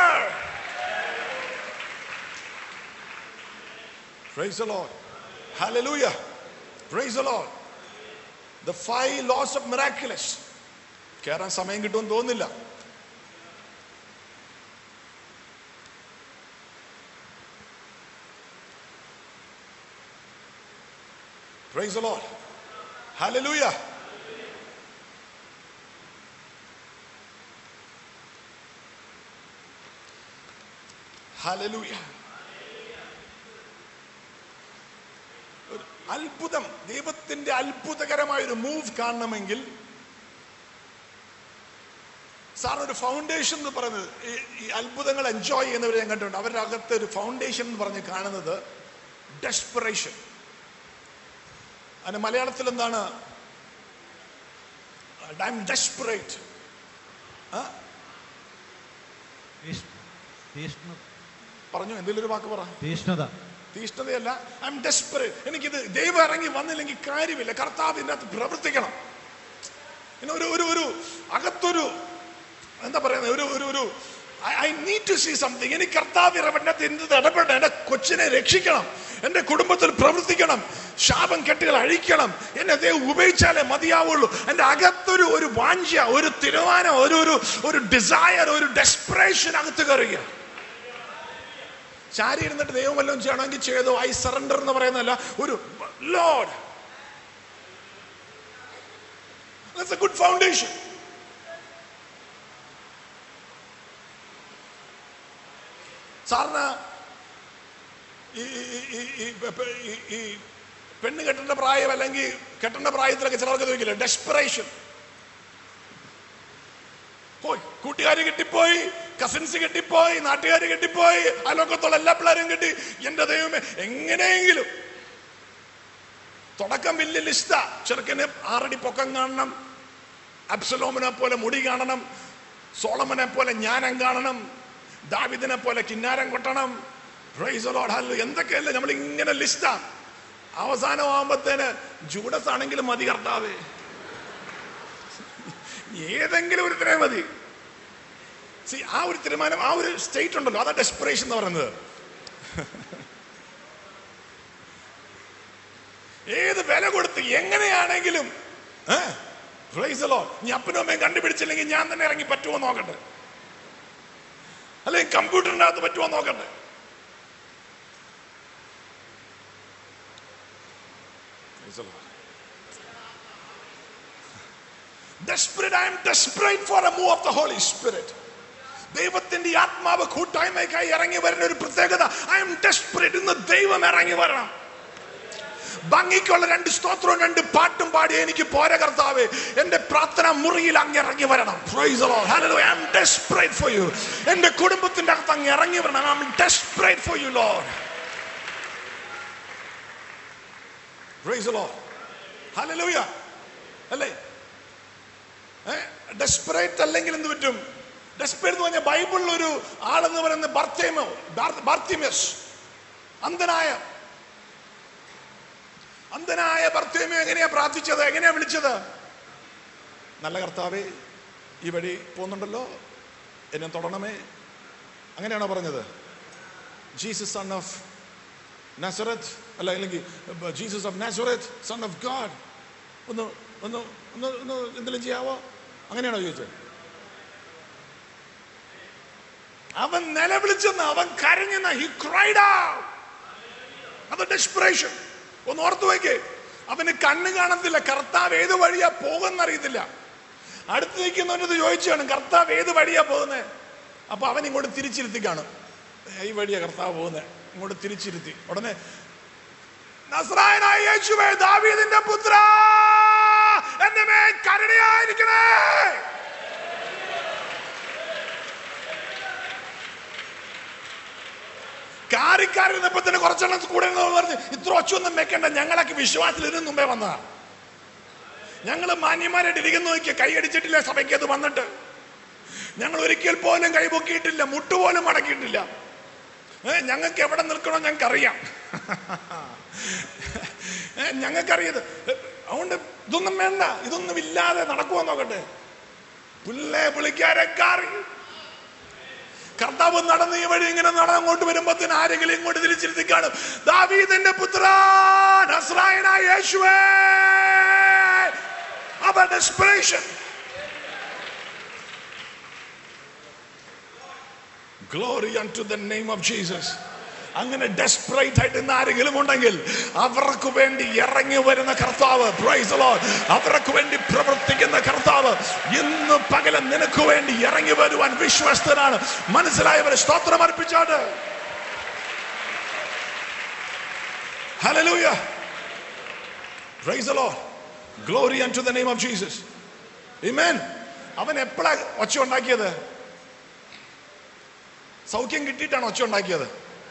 Praise the Lord. Hallelujah. Praise the Lord. The five laws of miraculous. കയറാൻ സമയം കിട്ടുമെന്ന് തോന്നുന്നില്ല Praise the Lord. Hallelujah. Hallelujah. ഒരു അത്ഭുതം ദൈവത്തിന്റെ അത്ഭുതകരമായ ഒരു മൂവ് കാണണമെങ്കിൽ സാറിന് ഒരു ഫൗണ്ടേഷൻ എന്ന് പറയുന്നത് ഈ- ഈ അത്ഭുതങ്ങൾ എൻജോയ് ചെയ്യുന്നവരെ ഞാൻ കണ്ടിട്ടുണ്ട് അവരുടെ അകത്ത് ഒരു ഫൗണ്ടേഷൻ എന്ന് പറഞ്ഞ് കാണുന്നത് ഡെസ്പിറേഷൻ അതിന് മലയാളത്തിൽ എന്താണ് ഐ എം ഡെസ്പിറേറ്റ് തീഷ്ണ- തീഷ്ണ- പറഞ്ഞു എന്തെങ്കിലും ഒരു വാക്ക് പറ തീഷ്ണത തീഷ്ണതയല്ല ഐ എം ഡെസ്പറേറ്റ് എനിക്കിത് ദൈവം ഇറങ്ങി വന്നില്ലെങ്കിൽ കാര്യമില്ല കർത്താവ് ഇതിനകത്ത് പ്രവർത്തിക്കണം പിന്നെ ഒരു ഒരു ഒരു അകത്തൊരു എന്താ പറയുന്നത് ഒരു ഒരു ഒരു I need to see something എനിക്ക് കർത്താവ് ഇറവണ്ണത്ത് എന്ത് ഇടപെടണം എന്റെ കൊച്ചിനെ രക്ഷിക്കണം എന്റെ കുടുംബത്തിൽ പ്രവർത്തിക്കണം ശാപം കെട്ടുകൾ അഴിക്കണം എന്നെ ദൈവം ഉപയോഗിച്ചാലേ മതിയാവുള്ളൂ എന്റെ അകത്തൊരു ഒരു വാഞ്ച ഒരു തീരുമാനം ഒരു ഒരു ഒരു ഡിസയർ ഒരു ഡെസ്പറേഷൻ അകത്ത് കയറുക ചാരി ഇരുന്നിട്ട് ദൈവം വല്ലതും ചെയ്യണമെങ്കിൽ ചെയ്തോ ഐ സറണ്ടർ എന്ന് പറയുന്നതല്ല ഒരു ലോഡ് എ ഗുഡ് ഫൗണ്ടേഷൻ സാറിന് ഈ ഈ- ഈ- ഈ പെ- ഈ- ഈ പെണ്ണ് കെട്ടേണ്ട പ്രായം അല്ലെങ്കിൽ കെട്ടേണ്ട പ്രായത്തിലൊക്കെ ചിലർക്ക് ചോദിക്കില്ല ഡെസ്പറേഷൻ പോയി കൂട്ടുകാർ കെട്ടിപ്പോയി കസിൻസ് കെട്ടിപ്പോയി നാട്ടുകാർ കെട്ടിപ്പോയി അയലോക്കത്തുള്ള എല്ലാ പിള്ളേരും കെട്ടി എന്റെ ദൈവമേ എങ്ങനെയെങ്കിലും തുടക്കം വലിയ ലിസ്റ്റാ ചെറുക്കന് ആറടി പൊക്കം കാണണം അബ്സലോമിനെ പോലെ മുടി കാണണം സോളമനെ പോലെ ജ്ഞാനം കാണണം ദാവിദിനെ പോലെ കിന്നാരം കൊട്ടണം Praise the Lord. Hallelujah. എന്തൊക്കെയല്ലേ നമ്മൾ ഇങ്ങനെ ലിസ്റ്റാ അവസാനമാകുമ്പത്തേന് ജൂഡസ് ആണെങ്കിലും മതി കർത്താവേ ഏതെങ്കിലും ഒരു തീരുമാനം മതി See, ആ ഒരു തീരുമാനം ആ ഒരു സ്റ്റേറ്റ് ഉണ്ടല്ലോ അതാ ഡെസ്പിറേഷൻ എന്ന് പറയുന്നത് ഏത് വില കൊടുത്ത് എങ്ങനെയാണെങ്കിലും നീ അപ്പനും അമ്മയും കണ്ടുപിടിച്ചില്ലെങ്കിൽ ഞാൻ തന്നെ ഇറങ്ങി പറ്റുമോ നോക്കട്ടെ അല്ലെങ്കിൽ കമ്പ്യൂട്ടറിന്റെ അകത്ത് പറ്റുമോ നോക്കട്ടെ Praise the Lord. Desperate, I am desperate for a move of the Holy Spirit. ദൈവത്തിന്റെ ആത്മാവ് കൂട്ടായ്മയ്ക്കായി ഇറങ്ങി വരുന്ന ഒരു പ്രത്യേകത ഐ എം ഡെസ്പറേറ്റ് ഇന്ന് ദൈവം ഇറങ്ങി വരണം ഭംഗിക്കുള്ള രണ്ട് സ്തോത്രവും രണ്ട് പാട്ടും പാടി എനിക്ക് പോര കർത്താവ് എന്റെ പ്രാർത്ഥന മുറിയിൽ അങ്ങ് ഇറങ്ങി വരണം Praise the Lord. Hallelujah. I am desperate for you. എന്റെ കുടുംബത്തിന്റെ അകത്ത് അങ്ങ് ഇറങ്ങി വരണം I am desperate for you Lord. Praise the Lord. Hallelujah. അല്ലേ ഡെസ്പറേറ്റ് അല്ലെങ്കിൽ എന്ത് പറ്റും ഡെസ്പറേറ്റ് എന്ന് പറഞ്ഞാൽ ബൈബിളിൽ ഒരു ആളെന്ന് പറയുന്നത് ബർത്തേമോ ബാർത്തിമസ് അന്ധനായ അന്ധനായ ഭർത്തേമോ എങ്ങനെയാ പ്രാർത്ഥിച്ചത് എങ്ങനെയാ വിളിച്ചത് നല്ല കർത്താവേ ഈ വഴി പോകുന്നുണ്ടല്ലോ എന്നെ തൊടണമേ അങ്ങനെയാണോ പറഞ്ഞത് ജീസസ് സൺ ഓഫ് നസറത്ത് അല്ല അല്ലെങ്കിൽ Jesus of Nazareth son of God ഒന്ന് ഒന്ന് ഒന്ന് ഒന്ന് എന്തെങ്കിലും ചെയ്യാവോ അങ്ങനെയാണോ ചോദിച്ചത് അവൻ നിലവിളിച്ചെന്ന് അവൻ കരഞ്ഞെന്ന് ഹി ക്രൈഡ് അത് ഡെസ്പിറേഷൻ ഒന്ന് ഓർത്തു വയ്ക്കേ അവന് കണ്ണ് കാണത്തില്ല കർത്താവ് ഏത് വഴിയാ പോകുന്നറിയത്തില്ല അടുത്ത് നിൽക്കുന്നവനത് ചോദിച്ചു കാണും കർത്താവ് ഏത് വഴിയാ പോകുന്നത് അപ്പൊ അവൻ ഇങ്ങോട്ട് തിരിച്ചിരുത്തി കാണും ഈ വഴിയാ കർത്താവ് പോകുന്നത് ഇങ്ങോട്ട് തിരിച്ചിരുത്തി ഉടനെ നസ്രായനായ യേശുവേ ദാവീദിന്റെ പുത്ര എന്റെ മേൽ കരുണയായിരിക്കണേ കാറിക്കാരിരുന്നപ്പോ തന്നെ കുറച്ചെണ്ണം കൂടെ ഇരുന്നവർ പറഞ്ഞ് ഇത്ര ഒച്ചൊന്നും വെക്കണ്ട ഞങ്ങളൊക്കെ വിശ്വാസത്തിൽ ഇതിനു മുമ്പേ വന്നതാ ഞങ്ങൾ മാന്യന്മാരായിട്ട് ഇരിക്കുന്നു നോക്കിയ കൈയടിച്ചിട്ടില്ല സഭയ്ക്ക് അത് വന്നിട്ട് ഞങ്ങൾ ഒരിക്കൽ പോലും കൈപൊക്കിയിട്ടില്ല മുട്ടുപോലും മടക്കിയിട്ടില്ല ഏ, ഞങ്ങൾക്ക് എവിടെ നിൽക്കണോ ഞങ്ങൾക്ക് അറിയാം ഞങ്ങൾക്കറിയത് അതുകൊണ്ട് ഇതൊന്നും വേണ്ട ഇതൊന്നും ഇല്ലാതെ നടക്കുമോ നോക്കട്ടെ പുല്ലേ പുളിക്കാരെ കാറി കർത്താവ് നടന്ന് ഈ വഴി ഇങ്ങനെ നടന്ന് അങ്ങോട്ട് വരുമ്പോഴത്തേന് ആരെങ്കിലും ഇങ്ങോട്ട് തിരിച്ചിരുത്തി കാണും ദാവീദിന്റെ പുത്ര നസ്രായനായ യേശുവേ അവ desperation glory unto the name of Jesus അങ്ങനെ ഡെസ്പറേറ്റ് ആയിട്ട് ഇന്ന് ആരെങ്കിലും ഉണ്ടെങ്കിൽ അവർക്ക് വേണ്ടി ഇറങ്ങി വരുന്ന കർത്താവ് praise the Lord. അവർക്ക് വേണ്ടി പ്രവർത്തിക്കുന്ന കർത്താവ് ഇന്ന് പകരം നിനക്ക് വേണ്ടി ഇറങ്ങി വരുവാൻ വിശ്വസ്തനാണ് മനസ്സിലായവരെ സ്തോത്രം അർപ്പിച്ചാട്ട് Hallelujah. Praise the Lord. Glory unto the name of Jesus. Amen. അവൻ എപ്പോഴാ ഒച്ച ഉണ്ടാക്കിയത് സൗഖ്യം കിട്ടിയിട്ടാണ് ഒച്ച ഉണ്ടാക്കിയത്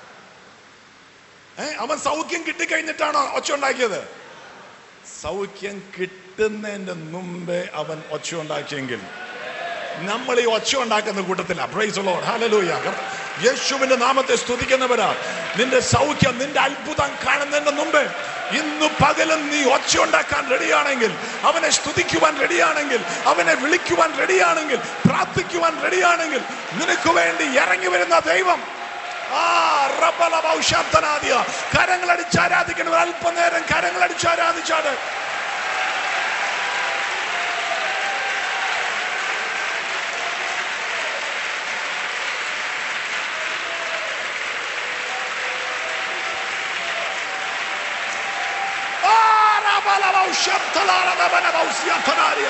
ഏ അവൻ സൗഖ്യം കിട്ടിക്കഴിഞ്ഞിട്ടാണോ ഒച്ച ഉണ്ടാക്കിയത് സൗഖ്യം കിട്ടുന്നതിന്റെ മുമ്പേ അവൻ ഒച്ച ഉണ്ടാക്കിയെങ്കിൽ നമ്മൾ ഈ ഒച്ച ഉണ്ടാക്കുന്ന കൂട്ടത്തില പ്രൈസ് ലോഡ് ഹല്ലേലൂയ യേശുവിന്റെ നാമത്തെ സ്തുതിക്കുന്നവരാ നിന്റെ സൗഖ്യം നിന്റെ അത്ഭുതം കാണുന്നതിന്റെ മുമ്പേ ഇന്ന് പകലും നീ ഒച്ച ഉണ്ടാക്കാൻ റെഡിയാണെങ്കിൽ അവനെ സ്തുതിക്കുവാൻ റെഡിയാണെങ്കിൽ അവനെ വിളിക്കുവാൻ റെഡിയാണെങ്കിൽ പ്രാർത്ഥിക്കുവാൻ റെഡിയാണെങ്കിൽ നിനക്ക് വേണ്ടി ഇറങ്ങി വരുന്ന ദൈവം ആ റബ്ബല ഭൗഷാത്തനാദിയ കരങ്ങളടിച്ച് ആരാധിക്കുന്നവർ അല്പനേരം കരങ്ങളടിച്ച് ആരാധിച്ചാട് ആ റബ്ബല ഭൗഷാത്തനാദിയ ഭൗഷ്യാത്തനാദിയ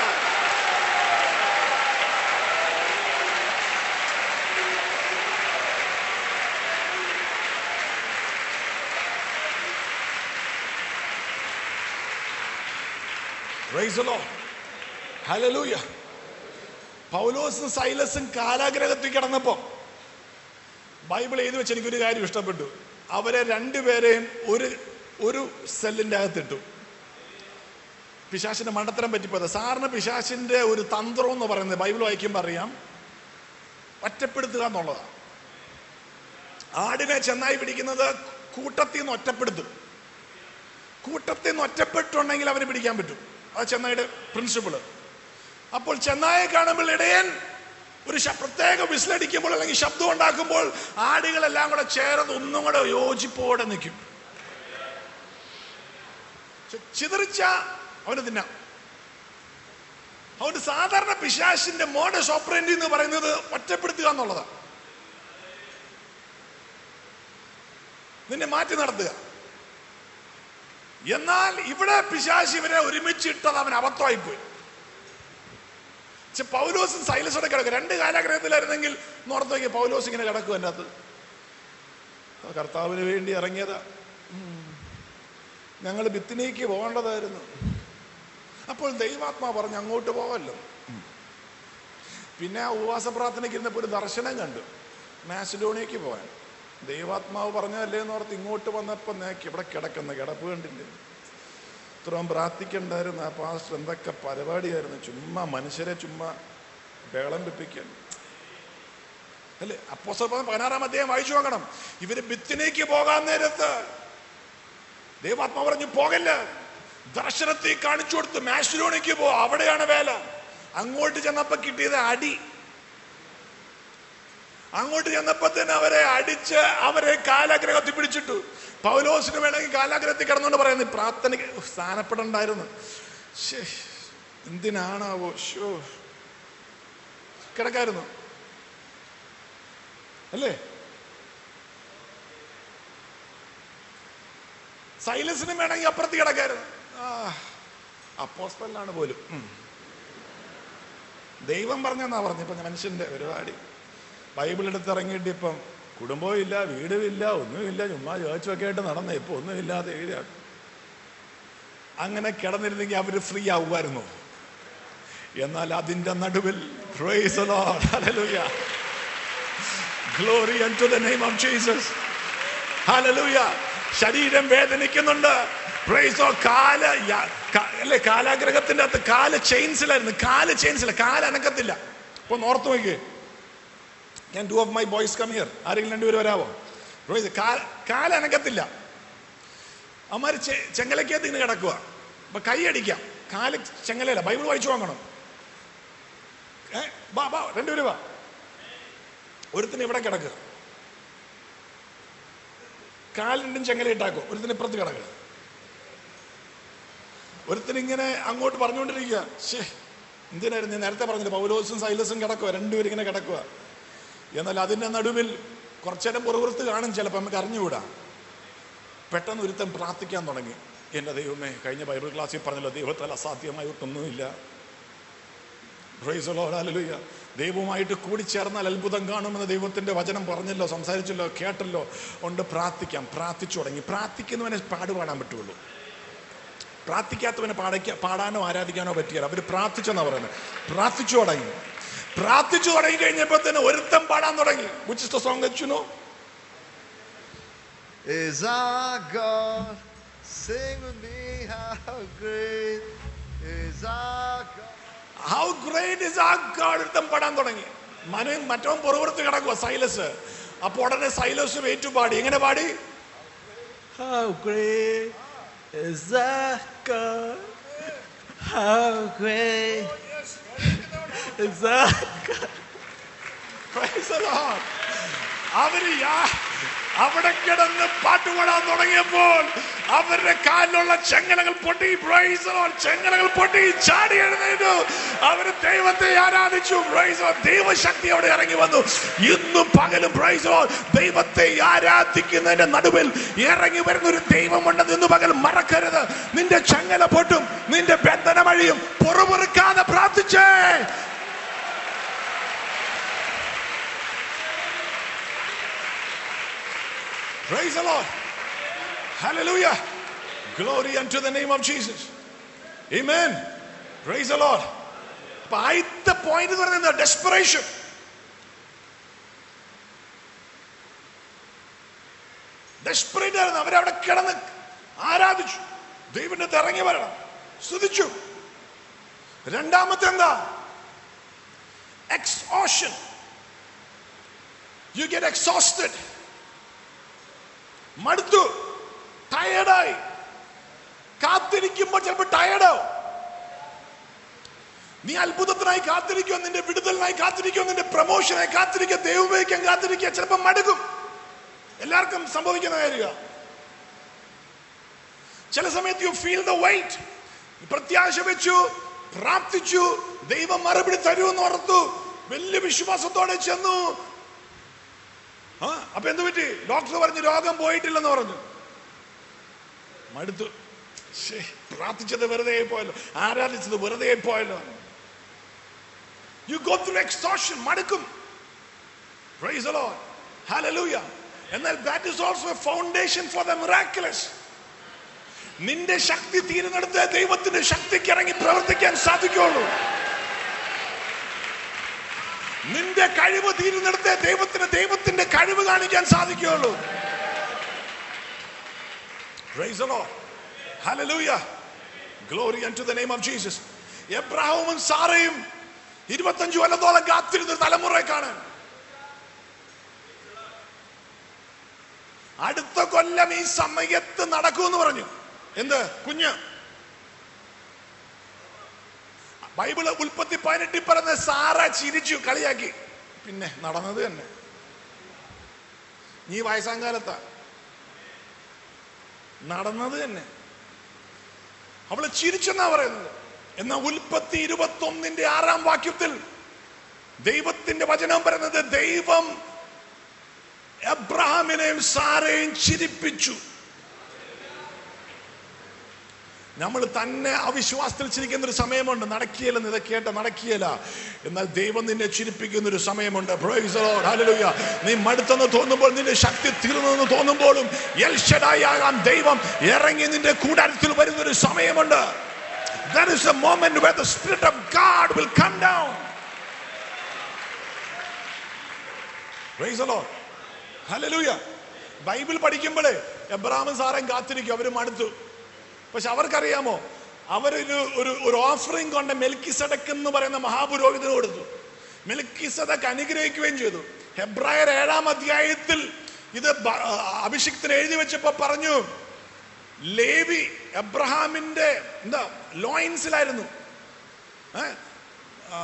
Praise the Lord. Hallelujah. പൗലോസും സൈലസും കാലാഗ്രഹത്തിൽ കിടന്നപ്പോ ബൈബിൾ എഴുതി വെച്ച് എനിക്കൊരു കാര്യം ഇഷ്ടപ്പെട്ടു അവരെ രണ്ടുപേരെയും ഒരു ഒരു സെല്ലിന്റെ അകത്തിട്ടു പിശാശിന്റെ മണ്ടത്തരം പറ്റിപ്പോയത് സാറിന് പിശാശിന്റെ ഒരു തന്ത്രം എന്ന് പറയുന്നത് ബൈബിൾ വായിക്കുമ്പോൾ അറിയാം ഒറ്റപ്പെടുത്തുക എന്നുള്ളതാണ് ആടിനെ ചെന്നായി പിടിക്കുന്നത് കൂട്ടത്തിൽ നിന്ന് ഒറ്റപ്പെടുത്തും കൂട്ടത്തിൽ നിന്ന് ഒറ്റപ്പെട്ടുണ്ടെങ്കിൽ അവന് പിടിക്കാൻ പറ്റും അത് ചെന്നായിയുടെ പ്രിൻസിപ്പിള് അപ്പോൾ ചെന്നായെ കാണുമ്പോൾ ഇടയൻ ഒരു ശ- പ്രത്യേക വിസിലടിക്കുമ്പോൾ അല്ലെങ്കിൽ ശബ്ദം ഉണ്ടാക്കുമ്പോൾ ആടുകളെല്ലാം കൂടെ ചേർന്ന് ഒന്നും കൂടെ യോജിപ്പോടെ നിൽക്കും ചി- ചിതറിച്ച അവന് തിന്നാം അതുകൊണ്ട് സാധാരണ പിശാശിന്റെ മോഡസ് ഓപ്പറേറ്റി എന്ന് പറയുന്നത് ഒറ്റപ്പെടുത്തുക എന്നുള്ളതാണ് നിന്നെ മാറ്റി നടത്തുക എന്നാൽ ഇവിടെ പിശാശി ഇവരെ ഒരുമിച്ചിട്ടത് അവൻ അബദ്ധമായി പോയി പക്ഷെ പൗലോസും സൈലസോടെ കിടക്കും രണ്ട് കാലാഗ്രഹത്തിലായിരുന്നെങ്കിൽ നോർത്ത് നോക്കിയ പൗലോസ് ഇങ്ങനെ കിടക്കും എൻ്റെ അകത്ത് ആ കർത്താവിന് വേണ്ടി ഇറങ്ങിയതാ ഞങ്ങൾ ബിത്തിനേക്ക് പോകേണ്ടതായിരുന്നു അപ്പോൾ ദൈവാത്മാ പറഞ്ഞു അങ്ങോട്ട് പോവല്ലോ പിന്നെ ആ ഉപവാസ പ്രാർത്ഥനയ്ക്ക് ഇരുന്നപ്പോൾ ഒരു ദർശനം കണ്ടു മാസിഡോണിയക്ക് പോകാൻ ദൈവാത്മാവ് പറഞ്ഞതല്ലേ എന്ന് ഓർത്ത് ഇങ്ങോട്ട് വന്നപ്പോൾ നേക്ക് ഇവിടെ കിടക്കുന്ന കിടപ്പ് കണ്ടില്ലേ ഇത്രയും പ്രാർത്ഥിക്കണ്ടായിരുന്നു ആ പാസ്റ്റർ എന്തൊക്കെ പരിപാടിയായിരുന്നു ചുമ്മാ മനുഷ്യരെ ചുമ്മാ ബേളം വെപ്പിക്കാൻ അല്ലേ അപ്പോ പതിനാറാം അധ്യായം വായിച്ചു നോക്കണം ഇവര് ബിത്തിനേക്ക് പോകാൻ നേരത്ത് ദൈവാത്മാ പറഞ്ഞു പോകല്ല ദർശനത്തെ കാണിച്ചു കൊടുത്ത് മാഷിലോണിക്ക് പോ അവിടെയാണ് വേല അങ്ങോട്ട് ചെന്നപ്പോ കിട്ടിയത് അടി അങ്ങോട്ട് ചെന്നപ്പോ തന്നെ അവരെ അടിച്ച് അവരെ കാലാഗ്രഹത്തിൽ പിടിച്ചിട്ടു പൗലോസിന് വേണമെങ്കിൽ കാലാഗ്രഹത്തിൽ കിടന്നുകൊണ്ട് പറയുന്നത് പ്രാർത്ഥന സ്ഥാനപ്പെടണ്ടായിരുന്നു ശ്ശേ, എന്തിനാണാവോ ഷോ കിടക്കായിരുന്നു അല്ലേ സൈലസിന് വേണമെങ്കിൽ അപ്പുറത്ത് കിടക്കായിരുന്നു ആ അപ്പോസ്തലാണ് പോലും ഉം. ദൈവം പറഞ്ഞെന്നാ പറഞ്ഞു ഇപ്പൊ മനുഷ്യന്റെ പരിപാടി ബൈബിൾ എടുത്ത് ഇറങ്ങിയിട്ട് ഇപ്പം കുടുംബവും ഇല്ല വീടുമില്ല ഒന്നുമില്ല ചുമ്മാ ചോദിച്ചൊക്കെ ആയിട്ട് നടന്ന ഇപ്പൊ ഒന്നുമില്ലാതെ എഴുതിയാണ് അങ്ങനെ കിടന്നിരുന്നെങ്കിൽ അവര് ഫ്രീ ആവുമായിരുന്നു എന്നാൽ അതിന്റെ നടുവിൽ praise the Lord. Hallelujah. Glory unto the name of Jesus. Hallelujah. ശരീരം വേദനിക്കുന്നുണ്ട് Praise the Lord. കാല് യ- ക- അല്ലേ കാലാഗ്രഹത്തിന്റെ അകത്ത് കാല് ചെയിൻസിലായിരുന്നു കാല് ചെയിൻസില കാല് അനക്കത്തില്ല ഇപ്പൊ നോർത്ത് നോക്കിയേ ഞാൻ two of my boys come here ആരെങ്കിലും രണ്ടുപേരും വരാവോ Praise the- കാ- കാല് അനക്കത്തില്ല അവന്മാര് ചെ- ചെങ്ങലക്കകത്ത് ഇങ്ങനെ കിടക്കുക അപ്പൊ കൈ അടിക്കാം കാല് ചെങ്ങലയില്ല ബൈബിൾ വായിച്ചു വാങ്ങണം ഏ ബാ ബാ രണ്ടുപേരും വാ ഒരുത്തിന് ഇവിടെ കിടക്കുക കാലിണ്ടും ചെങ്ങല ഇട്ടാക്കും ഒരുത്തിന് ഇപ്പുറത്ത് കിടക്കുക ഒരുത്തിന് ഇങ്ങനെ അങ്ങോട്ട് പറഞ്ഞുകൊണ്ടിരിക്കുക ശേ എന്തിനായിരുന്നു ഞാൻ നേരത്തെ പറഞ്ഞില്ല പൗലോസും സൈലസും കിടക്കുക രണ്ടുപേരും ഇങ്ങനെ കിടക്കുക എന്നാൽ അതിന്റെ നടുവിൽ കുറച്ചേരം പുറകുറത്ത് കാണും ചിലപ്പോൾ നമുക്ക് അറിഞ്ഞുകൂടാ പെട്ടെന്ന് ഒരുത്തൻ പ്രാർത്ഥിക്കാൻ തുടങ്ങി എൻ്റെ ദൈവമേ കഴിഞ്ഞ ബൈബിൾ ക്ലാസ്സിൽ പറഞ്ഞല്ലോ ദൈവത്താൽ അസാധ്യമായി ഒട്ടൊന്നുമില്ല Praise the Lord, hallelujah. ദൈവവുമായിട്ട് കൂടിച്ചേർന്നാൽ അത്ഭുതം കാണുമെന്ന് ദൈവത്തിന്റെ വചനം പറഞ്ഞല്ലോ സംസാരിച്ചല്ലോ കേട്ടല്ലോ ഉണ്ട് പ്രാർത്ഥിക്കാം പ്രാർത്ഥിച്ചു തുടങ്ങി പ്രാർത്ഥിക്കുന്നവനെ പാടുപാടാൻ പറ്റുള്ളൂ പ്രാർത്ഥിക്കാത്തവനെ പാടയ്ക്ക പാടാനോ ആരാധിക്കാനോ പറ്റിയാൽ അവർ പ്രാർത്ഥിച്ചെന്നാ പറയുന്നത് പ്രാർത്ഥിച്ചു തുടങ്ങി പ്രാർത്ഥിച്ചു തുടങ്ങി കഴിഞ്ഞപ്പോൾ തന്നെ ഒരുത്തം പാടാൻ തുടങ്ങി which is the song that you know is our God. Sing with me, how great is our God. How great is our God ഒരുത്തം പാടാൻ തുടങ്ങി മനു മറ്റവൻ പുറകുറത്ത് കിടക്കുക സൈലസ് അപ്പൊ ഉടനെ സൈലസ് ഏറ്റു പാടി എങ്ങനെ പാടി How great is our God? How great is our God? Praise the Lord. അവര് യാ- അവിടെ കിടന്ന് പാട്ടുപാടാൻ തുടങ്ങിയപ്പോൾ അവരുടെ കാലിലുള്ള ചെങ്ങലകൾ പൊട്ടി Praise the Lord. ചെങ്ങലകൾ പൊട്ടി ചാടി എഴുന്നേറ്റു അവര് ദൈവത്തെ ആരാധിച്ചു Praise the Lord. ദൈവശക്തി അവിടെ ഇറങ്ങി വന്നു ഇന്നും പകലും Praise the Lord. ദൈവത്തെ ആരാധിക്കുന്നതിന്റെ നടുവിൽ ഇറങ്ങി വരുന്ന ഒരു ദൈവമുണ്ടെന്ന് ഇന്ന് പകൽ മറക്കരുത് നിന്റെ ചങ്ങല പൊട്ടും നിന്റെ ബന്ധനമഴിയും പുറപുറുക്കാതെ പ്രാർത്ഥിച്ചേ Praise the Lord. Hallelujah. Glory unto the name of Jesus. Amen. Praise the Lord. അപ്പൊ ആദ്യത്തെ പോയിന്റ് എന്ന് പറയുന്നത് ഡെസ്പറേഷൻ ഡെസ്പറേറ്റ് ആയിരുന്നു അവരവിടെ കിടന്ന് ആരാധിച്ചു ദൈവന്റെ ഇറങ്ങി വരണം സ്തുതിച്ചു രണ്ടാമത്തെ എന്താ എക്സോഷൻ യു ഗെറ്റ് എക്സോസ്റ്റഡ് മടുത്തു ടയർഡായി കാത്തിരിക്കുമ്പോൾ ചിലപ്പോൾ ടയർഡാവും നീ അത്ഭുതത്തിനായി കാത്തിരിക്കുക നിന്റെ വിടുതലിനായി കാത്തിരിക്കുക നിന്റെ പ്രൊമോഷനായി കാത്തിരിക്കുക ദൈവോപയോഗിക്കാൻ കാത്തിരിക്കുക ചിലപ്പോൾ മടുക്കും എല്ലാവർക്കും സംഭവിക്കുന്ന കാര്യമാണ് ചില സമയത്ത് യു ഫീൽ ദ വെയിറ്റ് പ്രത്യാശ വെച്ചു പ്രാർത്ഥിച്ചു ദൈവം മറുപടി തരുമെന്ന് ഓർത്തു വലിയ വിശ്വാസത്തോടെ ചെന്നു ആ അപ്പൊ എന്ത് പറ്റി ഡോക്ടർ പറഞ്ഞു രോഗം പോയിട്ടില്ലെന്ന് പറഞ്ഞു മടുത്തു ശ്ശേ, പ്രാർത്ഥിച്ചത് വെറുതെ പോയല്ലോ ആരാധിച്ചത് വെറുതെ പോയല്ലോ യു ഗോ ത്രൂ എക്സ്റ്റോഷൻ മടുക്കും Praise the Lord. Hallelujah. എന്നാൽ that is also a foundation for the miraculous നിന്റെ ശക്തി തീരുന്നിടത്ത് ദൈവത്തിന്റെ ശക്തിക്ക് ഇറങ്ങി പ്രവർത്തിക്കാൻ സാധിക്കുള്ളൂ നിന്റെ കഴിവ് തീരുന്നിടത്ത് ദൈവത്തിന് ദൈവത്തിന്റെ കഴിവ് കാണിക്കാൻ സാധിക്കുള്ളൂ Praise the Lord. Hallelujah. Glory unto the name of Jesus. എബ്രാഹവും സാറയും ഇരുപത്തഞ്ചു കൊല്ലത്തോളം കാത്തിരുന്ന തലമുറയെ കാണാൻ അടുത്ത കൊല്ലം ഈ സമയത്ത് നടക്കുമെന്ന് പറഞ്ഞു എന്ത് കുഞ്ഞ് ബൈബിള് ഉൽപ്പത്തി പതിനെട്ടിൽ പറഞ്ഞ സാറ ചിരിച്ചു കളിയാക്കി പിന്നെ നടന്നത് തന്നെ നീ വയസ്സാം കാലത്താ നടന്നത് തന്നെ അവള് ചിരിച്ചെന്നാ പറയുന്നത് എന്നാ ഉൽപ്പത്തി ഇരുപത്തി ഒന്നിന്റെ ആറാം വാക്യത്തിൽ ദൈവത്തിന്റെ വചനം പറയുന്നത് ദൈവം എബ്രഹാമിനെയും സാരയും ചിരിപ്പിച്ചു നമ്മൾ തന്നെ അവിശ്വാസത്തിൽ ചിരിക്കുന്ന ഒരു സമയമുണ്ട് നടക്കിയല്ലെന്ന് ഇത് കേട്ട നടക്കിയല്ല എന്നാൽ ദൈവം നിന്നെ ചിരിപ്പിക്കുന്ന ഒരു സമയമുണ്ട് Praise the Lord. Hallelujah. നീ മടുത്തെന്ന് തോന്നുമ്പോൾ നിന്റെ ശക്തി തീർന്നെന്ന് തോന്നുമ്പോഴും എൽഷഡായി ആകാൻ ദൈവം ഇറങ്ങി നിന്റെ കൂടാരത്തിൽ വരുന്ന ഒരു സമയമുണ്ട് There is a moment where the Spirit of God will come down. Praise the Lord. Hallelujah. Bible പഠിക്കുമ്പോഴേ എബ്രാമും സാറേം കാത്തിരിക്കും അവര് മടുത്തു പക്ഷെ അവർക്കറിയാമോ അവരൊരു ഒരു ഒരു ഓഫറിംഗ് കൊണ്ട് മെൽക്കിസഡക്ക് എന്ന് പറയുന്ന മഹാപുരോഹിതന് കൊടുത്തു മെൽക്കിസദക്ക് അനുഗ്രഹിക്കുകയും ചെയ്തു ഹെബ്രായർ ഏഴാം അധ്യായത്തിൽ ഇത് ബ- അഭിഷിക്തന് എഴുതി വെച്ചപ്പോ പറഞ്ഞു ലേവി എബ്രഹാമിന്റെ എന്താ ലോയിൻസിലായിരുന്നു ഏ? ആ,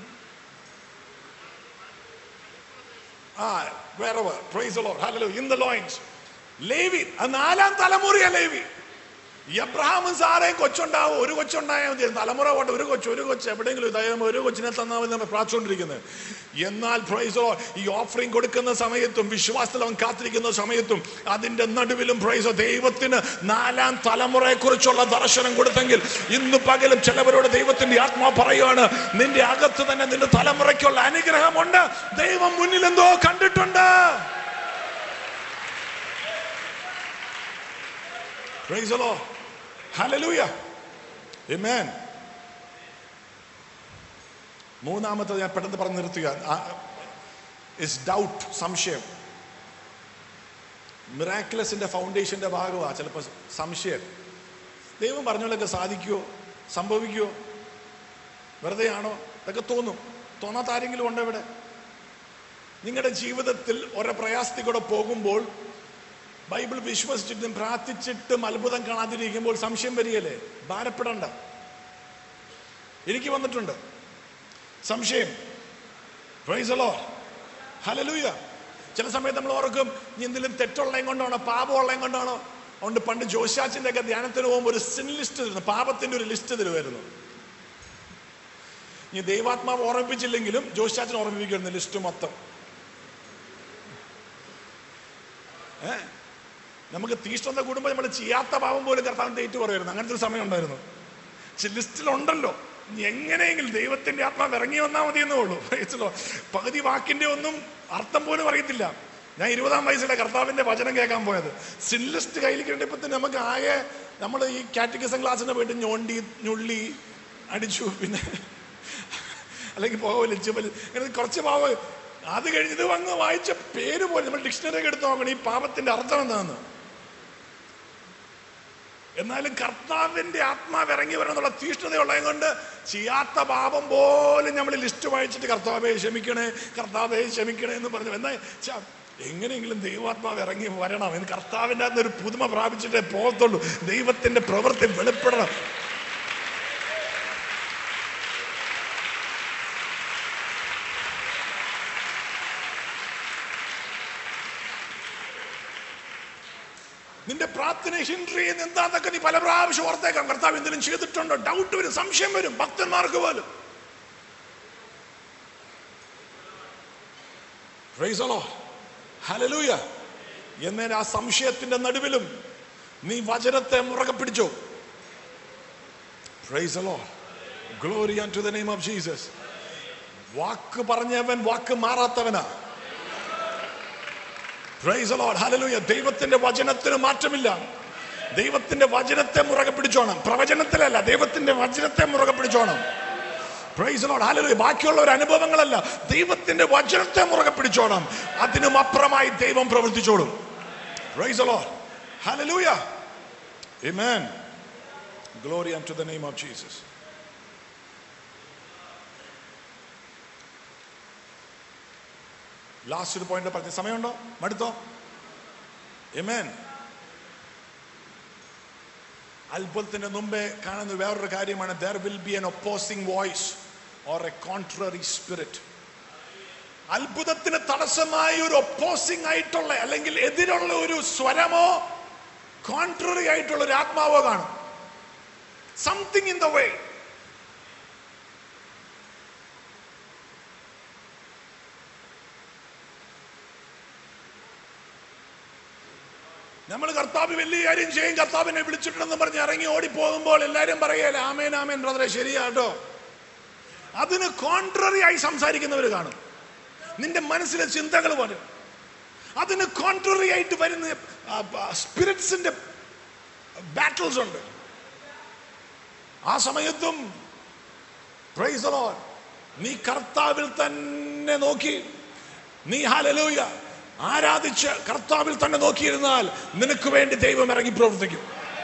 ആ wherever praise the lord hallelujah in the loins Levi അത് നാലാം തലമുറയാ ലേവി ഈ അബ്രഹാമും സാറേയും കൊച്ചുണ്ടാവും ഒരു കൊച്ചുണ്ടായാൽ മതി തലമുറ കൊണ്ട് ഒരു കൊച്ചു ഒരു കൊച്ചു എവിടെയെങ്കിലും ദൈവം ഒരു കൊച്ചിനെ തന്നാൽ മതി നമ്മൾ പ്രാർത്ഥിച്ചുകൊണ്ടിരിക്കുന്നത് എന്നാൽ പ്രൈസോ ഈ ഓഫറിംഗ് കൊടുക്കുന്ന സമയത്തും വിശ്വാസത്തിൽ അവൻ കാത്തിരിക്കുന്ന സമയത്തും അതിന്റെ നടുവിലും പ്രൈസോ ദൈവത്തിന് നാലാം തലമുറയെ കുറിച്ചുള്ള ദർശനം കൊടുത്തെങ്കിൽ ഇന്ന് പകലും ചിലവരോട് ദൈവത്തിന്റെ ആത്മാ പറയുകയാണ് നിന്റെ അകത്ത് തന്നെ നിന്റെ തലമുറയ്ക്കുള്ള അനുഗ്രഹമുണ്ട് ദൈവം മുന്നിൽ എന്തോ കണ്ടിട്ടുണ്ട് Praise the Lord. Hallelujah. Amen. മൂന്നാമത്തത് ഞാൻ പെട്ടെന്ന് പറഞ്ഞു നിർത്തുക ഇസ് ഡൗട്ട് സംശയം മിറാക്കുലസിന്റെ ഫൗണ്ടേഷന്റെ ഭാഗമാണ് ചിലപ്പോൾ സംശയം ദൈവം പറഞ്ഞോളൊക്കെ സാധിക്കുമോ സംഭവിക്കുമോ വെറുതെ ആണോ ഇതൊക്കെ തോന്നും തോന്നാത്ത ആരെങ്കിലും ഉണ്ടോ ഇവിടെ നിങ്ങളുടെ ജീവിതത്തിൽ ഓരോ പ്രയാസത്തിൽ കൂടെ പോകുമ്പോൾ ബൈബിൾ വിശ്വസിച്ചിട്ടും പ്രാർത്ഥിച്ചിട്ടും അത്ഭുതം കാണാതിരിക്കുമ്പോൾ സംശയം വരികയല്ലേ ഭാരപ്പെടണ്ട എനിക്ക് വന്നിട്ടുണ്ട് സംശയം പ്രൈസലോ ഹലലൂയ ചില സമയത്ത് നമ്മൾ ഓർക്കും ഇനി എന്തെങ്കിലും തെറ്റുള്ളതും കൊണ്ടാണോ പാപമുള്ളതും കൊണ്ടാണോ അതുകൊണ്ട് പണ്ട് ജോശാച്ചിന്റെ ഒക്കെ ധ്യാനത്തിന് പോകുമ്പോൾ ഒരു സിൻ ലിസ്റ്റ് തരുന്നു പാപത്തിന്റെ ഒരു ലിസ്റ്റ് തരുമായിരുന്നു ഇനി ദൈവാത്മാവ് ഓർമ്മിപ്പിച്ചില്ലെങ്കിലും ജോശാച്ചൻ ഓർമ്മിപ്പിക്കുന്നു ലിസ്റ്റ് മൊത്തം ഏ നമുക്ക് തീഷ്ണത കൂടുമ്പോൾ നമ്മൾ ചെയ്യാത്ത പാപം പോലും കർത്താവിന്റെ ഏറ്റു പറയുമായിരുന്നു അങ്ങനത്തെ ഒരു സമയം ഉണ്ടായിരുന്നു പക്ഷെ ലിസ്റ്റിലുണ്ടല്ലോ ഇനി എങ്ങനെയെങ്കിലും ദൈവത്തിന്റെ ആത്മാവ് ഇറങ്ങി വന്നാൽ മതി എന്നേ ഉള്ളൂ Praise the Lord. പകുതി വാക്കിന്റെ ഒന്നും അർത്ഥം പോലും അറിയത്തില്ല ഞാൻ ഇരുപതാം വയസ്സിലെ കർത്താവിന്റെ വചനം കേൾക്കാൻ പോയത് സിൻ ലിസ്റ്റ് കയ്യിൽ കിട്ടിയപ്പോ തന്നെ നമുക്ക് ആകെ നമ്മൾ ഈ കാറ്റഗിസം ക്ലാസ്സിന് പോയിട്ട് ഞൊണ്ടി ഞുള്ളി അടിച്ചു പിന്നെ അല്ലെങ്കിൽ പോകലിച്ചു അങ്ങനെ കുറച്ച് പാവം അത് കഴിഞ്ഞത് വന്ന് വായിച്ച പേര് പോലെ നമ്മൾ ഡിക്ഷണറി ഒക്കെ എടുത്ത് നോക്കണം ഈ പാപത്തിന്റെ അർത്ഥം എന്താണെന്ന് എന്നാലും കർത്താവിന്റെ ആത്മാവ് ഇറങ്ങി വരണമെന്നുള്ള തീഷ്ണതയുള്ളത് കൊണ്ട് ചെയ്യാത്ത പാപം പോലും നമ്മൾ ലിസ്റ്റ് വായിച്ചിട്ട് കർത്താവെ ക്ഷമിക്കണേ കർത്താവെ ക്ഷമിക്കണേ എന്ന് പറഞ്ഞു എന്നാ ച- എങ്ങനെയെങ്കിലും ദൈവാത്മാവ് ഇറങ്ങി വരണം എന്ന് കർത്താവിൻ്റെ അകത്ത് ഒരു പുതുമ പ്രാപിച്ചിട്ടേ പോകത്തുള്ളൂ ദൈവത്തിന്റെ പ്രവൃത്തി വെളിപ്പെടണം നിന്റെ പ്രാർത്ഥന ഹിൻഡർ ചെയ്യുന്ന എന്താന്നൊക്കെ നീ പല പ്രാവശ്യം ഓർത്തേക്കാം കർത്താവ് എന്തെങ്കിലും ചെയ്തിട്ടുണ്ടോ ഡൗട്ട് വരും സംശയം വരും ഭക്തന്മാർക്ക് പോലും Praise the Lord. Hallelujah. എന്നേരം ആ സംശയത്തിന്റെ നടുവിലും നീ വചനത്തെ മുറകെ പിടിച്ചോ Praise the Lord. Glory unto the name of Jesus. വാക്ക് പറഞ്ഞവൻ വാക്ക് മാറാത്തവനാ Praise the Lord. Hallelujah. ദൈവത്തിന്റെ വചനത്തിന് മാറ്റമില്ല ദൈവത്തിന്റെ വചനത്തെ മുറകെ പിടിച്ചോണം പ്രവചനത്തിലല്ല ദൈവത്തിന്റെ വചനത്തെ മുറകെ പിടിച്ചോണം Praise the Lord. Hallelujah. ബാക്കിയുള്ള ഒരു അനുഭവങ്ങളല്ല ദൈവത്തിന്റെ വചനത്തെ മുറകെ പിടിച്ചോണം അതിനും അപ്പുറമായി ദൈവം പ്രവർത്തിച്ചോളും Praise the Lord. Hallelujah. Amen. Glory unto the name of Jesus. Last ഒരു പോയിന്റ് പറഞ്ഞ സമയമുണ്ടോ മടുത്തോ എമേൻ അത്ഭുതത്തിന്റെ മുമ്പേ കാണുന്ന വേറൊരു കാര്യമാണ് there will be an opposing voice or a contrary spirit അത്ഭുതത്തിന് തടസ്സമായ ഒരു ഒപ്പോസിംഗ് ആയിട്ടുള്ള അല്ലെങ്കിൽ എതിരുള്ള ഒരു സ്വരമോ കോൺട്രറി ആയിട്ടുള്ള ഒരു ആത്മാവോ കാണും സംതിങ് ഇൻ ദ വേ നമ്മൾ കർത്താവ് വലിയ കാര്യം ചെയ്യും കർത്താവിനെ വിളിച്ചിട്ടുണ്ടെന്ന് പറഞ്ഞ് ഇറങ്ങി ഓടിപ്പോകുമ്പോൾ എല്ലാരും പറയല്ലേ ആമേൻ ആമേൻ ബ്രദറെ ശരിയാട്ടോ അതിന് കോൺട്രറി ആയി സംസാരിക്കുന്നവർ കാണും നിന്റെ മനസ്സിലെ ചിന്തകൾ വരും അതിന് കോൺട്രറി ആയിട്ട് വരുന്ന സ്പിരിറ്റ്സിന്റെ ബാറ്റിൽസ് ഉണ്ട് ആ സമയത്തും പ്രൈസ് the Lord. നീ കർത്താവിൽ തന്നെ നോക്കി നീ ഹാലലൂയ ആരാധിച്ച് കർത്താവിൽ തന്നെ നോക്കിയിരുന്നാൽ നിനക്ക് വേണ്ടി ദൈവം ഇറങ്ങി പ്രവർത്തിക്കും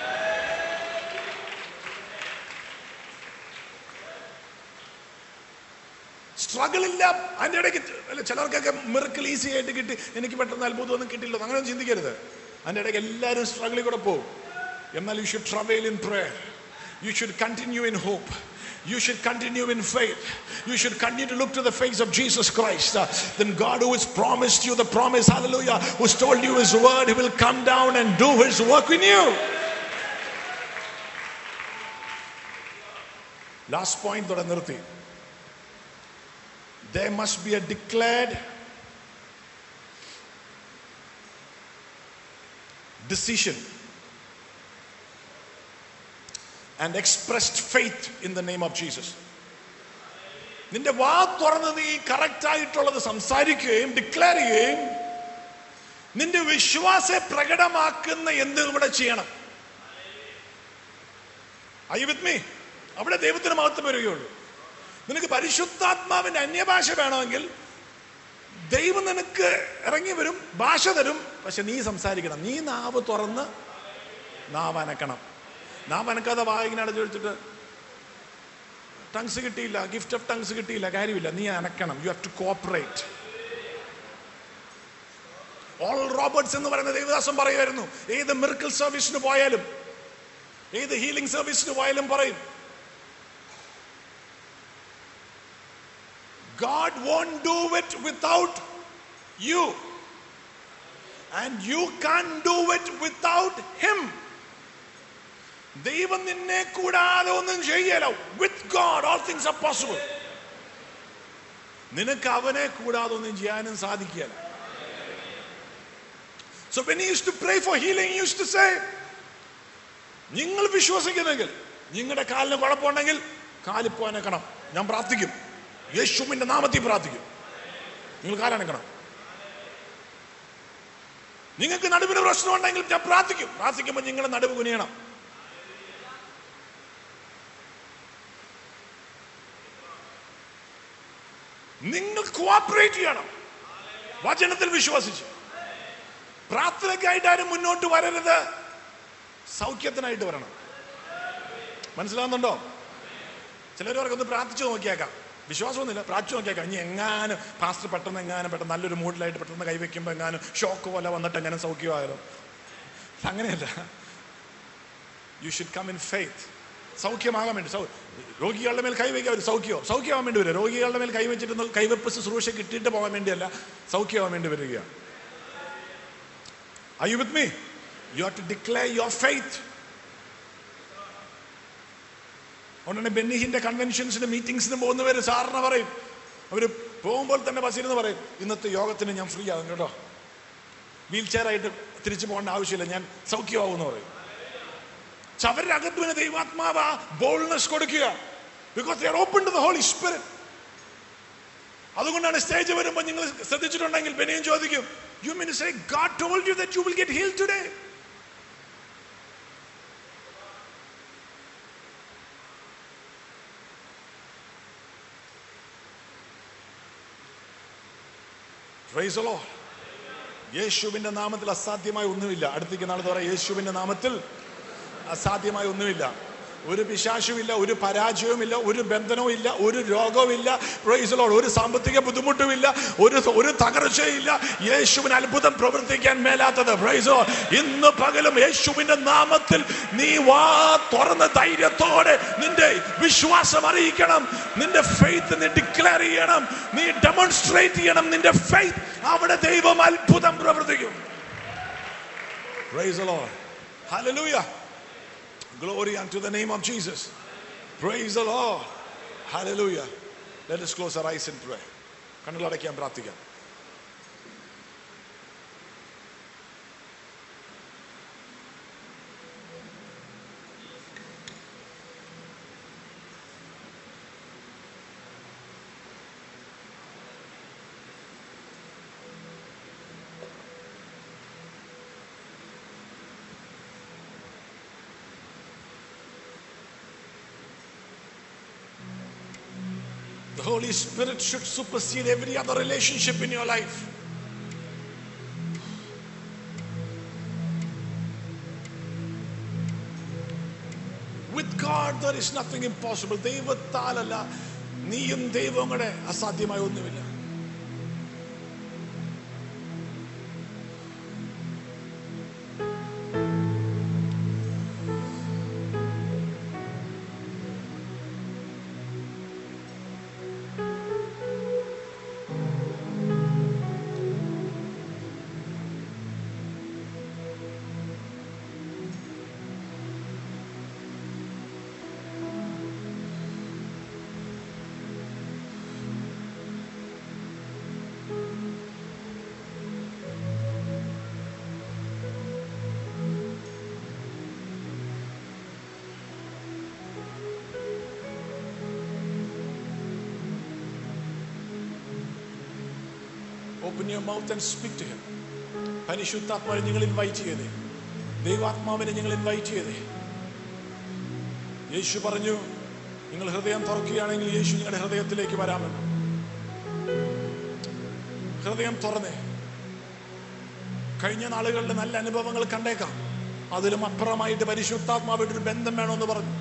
സ്ട്രഗിൾ ഇല്ല അതിന്റെ ഇടയ്ക്ക് അല്ല ചിലർക്കൊക്കെ മിറക്കിൾ ഈസി ആയിട്ട് കിട്ടി എനിക്ക് പെട്ടെന്ന് അത്ഭുതമൊന്നും കിട്ടില്ല അങ്ങനെ ഒന്നും ചിന്തിക്കരുത് അതിന്റെ ഇടയ്ക്ക് എല്ലാവരും സ്ട്രഗിളിൽ കൂടെ പോകും എന്നാൽ you should travel in prayer you should continue in hope You should continue in faith. You should continue to look to the face of Jesus Christ. Uh, then God, who has promised you the promise, hallelujah, who's told you his word, he will come down and do his work in you. Last point that I നിർത്തി there must be a declared decision and expressed faith in the name of Jesus. നിന്റെ വാ തുറന്ന് നീ കറക്റ്റ് ആയിട്ടുള്ളത് സംസാരിക്കുകയും ഡിക്ലെയർ ചെയ്യുകയും നിന്റെ വിശ്വാസ പ്രകടമാക്കുന്ന എന്തും ഇവിടെ ചെയ്യണം ഐ വിത്ത് മീ അവിടെ ദൈവത്തിന് മഹത്വം വരികയുള്ളൂ നിനക്ക് പരിശുദ്ധാത്മാവിന്റെ അന്യഭാഷ വേണമെങ്കിൽ ദൈവം നിനക്ക് ഇറങ്ങി വരും ഭാഷ തരും പക്ഷെ നീ സംസാരിക്കണം നീ നാവ് തുറന്ന് നാവ് അനക്കണം നാവ് അനക്കാതെ വായിങ്ങനെ അടച്ചു വെച്ചിട്ട് ടങ്സ് കിട്ടിയില്ല ഗിഫ്റ്റ് ഓഫ് ടങ്സ് കിട്ടിയില്ല കാര്യമില്ല നീ അനക്കണം you have to cooperate Oral Roberts എന്ന് പറയുന്ന ദേവദാസം പറയുമായിരുന്നു ഏത് മിർക്കിൾ സർവീസിന് പോയാലും ഏത് ഹീലിംഗ് സർവീസിന് പോയാലും പറയും God won't do it without you. And you can't do it without Him. ദൈവം നിന്നെ കൂടാതെ ഒന്നും ചെയ്യല with God all things are possible നിനക്ക് അവനെ കൂടാതെ ഒന്നും ചെയ്യാനും സാധിക്കുകയില്ല so when used to pray for healing used to say നിങ്ങൾ വിശ്വസിക്കുന്നെങ്കിൽ നിങ്ങളുടെ കാലിന് കുഴപ്പമുണ്ടെങ്കിൽ കാലിപ്പോനക്കണം ഞാൻ പ്രാർത്ഥിക്കും യേശുവിന്റെ നാമത്തിൽ പ്രാർത്ഥിക്കും നിങ്ങൾ കാലണക്കണം നിങ്ങൾക്ക് നടുവിന് പ്രശ്നമുണ്ടെങ്കിൽ ഞാൻ പ്രാർത്ഥിക്കും പ്രാർത്ഥിക്കുമ്പോൾ നിങ്ങളുടെ നടുവ് കുനിയണം നിങ്ങൾ കോപ്പറേറ്റ് ചെയ്യണം വചനത്തിൽ വിശ്വസിച്ച് പ്രാർത്ഥനയ്ക്കായിട്ട് ആരും മുന്നോട്ട് വരരുത് സൗഖ്യത്തിനായിട്ട് വരണം മനസ്സിലാവുന്നുണ്ടോ ചിലർ ഒന്ന് പ്രാർത്ഥിച്ചു നോക്കിയേക്കാം വിശ്വാസമൊന്നുമില്ല പ്രാച്ചു നോക്കിയാൽ കഴിഞ്ഞ് എങ്ങാനും പാസ്റ്റർ പെട്ടെന്ന് എങ്ങാനും പെട്ടെന്ന് നല്ലൊരു മൂഡിലായിട്ട് പെട്ടെന്ന് കൈവയ്ക്കുമ്പോൾ എങ്ങാനും ഷോക്ക് പോലെ വന്നിട്ട് എങ്ങനെ സൗഖ്യമായാലോ അങ്ങനെയല്ല you should come in faith സൗഖ്യമാകാൻ വേണ്ടി സൗ രോഗികളുടെ മേൽ കൈവയ്ക്കാൻ ഒരു സൗഖ്യമോ സൗഖ്യമാകാൻ വേണ്ടി വരിക രോഗികളുടെ മേൽ കൈവച്ചിട്ട് കൈവെപ്പ് ശുശ്രൂഷ കിട്ടിയിട്ട് പോകാൻ വേണ്ടിയല്ല സൗഖ്യമാകാൻ വേണ്ടി വരിക Are you with me? You have to declare your faith. അതുകൊണ്ടാണ് ബെന്നിഹിന്റെ കൺവെൻഷൻസിന് മീറ്റിംഗ്സിന് പോകുന്നവര് സാറിന് പറയും അവര് പോകുമ്പോൾ തന്നെ ബസ്സിരുന്ന് പറയും ഇന്നത്തെ യോഗത്തിന് ഞാൻ ഫ്രീ ആകും കേട്ടോ വീൽ ചെയർ ആയിട്ട് തിരിച്ചു പോകേണ്ട ആവശ്യമില്ല ഞാൻ സൗഖ്യമാവും എന്ന് പറയും പക്ഷെ അവരുടെ അകത്ത് പിന്നെ ദൈവാത്മാവ് ആ ബോൾനെസ് കൊടുക്കുക because they are open to the Holy Spirit അതുകൊണ്ടാണ് സ്റ്റേജ് വരുമ്പോൾ നിങ്ങൾ ശ്രദ്ധിച്ചിട്ടുണ്ടെങ്കിൽ ബെനിയും ചോദിക്കും you mean say God told you that you will get heal today Praise the Lord. യേശുവിന്റെ നാമത്തിൽ അസാധ്യമായ ഒന്നുമില്ല അടുത്തേക്ക് നാളെ പറയാം യേശുവിന്റെ നാമത്തിൽ അസാധ്യമായ ഒന്നുമില്ല ഒരു പിശാശുമില്ല ഒരു പരാജയവുമില്ല ഒരു ബന്ധനവും ഇല്ല ഒരു രോഗവുമില്ല Praise the Lord. ഒരു സാമ്പത്തിക ബുദ്ധിമുട്ടുമില്ല ഒരു ഒരു തകർച്ചയില്ല യേശുവിന് അത്ഭുതം പ്രവർത്തിക്കാൻ മേലാത്തത് Praise the Lord. ഇന്ന് പകലും യേശുവിന്റെ നാമത്തിൽ നീ വാ തുറന്ന ധൈര്യത്തോടെ നിന്റെ വിശ്വാസം അറിയിക്കണം നിന്റെ ഫെയ്ത്ത് നീ ഡിക്ലെയർ ചെയ്യണം നീ ഡെമോൺസ്ട്രേറ്റ് ചെയ്യണം നിന്റെ ഫെയ്ത്ത് അവിടെ ദൈവം അത്ഭുതം പ്രവർത്തിക്കും Praise the Lord. Hallelujah. Glory unto the name of Jesus. Praise the Lord. Hallelujah. Let us close our eyes and pray. കണ്ണുകളടയ്ക്കാൻ പ്രാർത്ഥിക്കാം The Holy Spirit should supersede every other relationship in your life. With God there is nothing impossible. ദൈവത്താലല്ല നീയും ദൈവവും കൂടെ അസാധ്യമായ ഒന്നുമില്ല Open your mouth and speak to him. പരിശുദ്ധാത്മാവിനെ നിങ്ങൾ ഇൻവൈറ്റ് ചെയ്തേ ദൈവാത്മാവിനെ നിങ്ങൾ ഇൻവൈറ്റ് ചെയ്തേ യേശു പറഞ്ഞു നിങ്ങൾ ഹൃദയം തുറക്കുകയാണെങ്കിൽ യേശു നിങ്ങളുടെ ഹൃദയത്തിലേക്ക് വരാമെന്ന് ഹൃദയം തുറന്നേ കഴിഞ്ഞ നാളുകളിലെ നല്ല അനുഭവങ്ങൾ കണ്ടേക്കാം അതിലും അപ്പുറമായിട്ട് പരിശുദ്ധാത്മാവായിട്ട് ഒരു ബന്ധം വേണമെന്ന് പറഞ്ഞു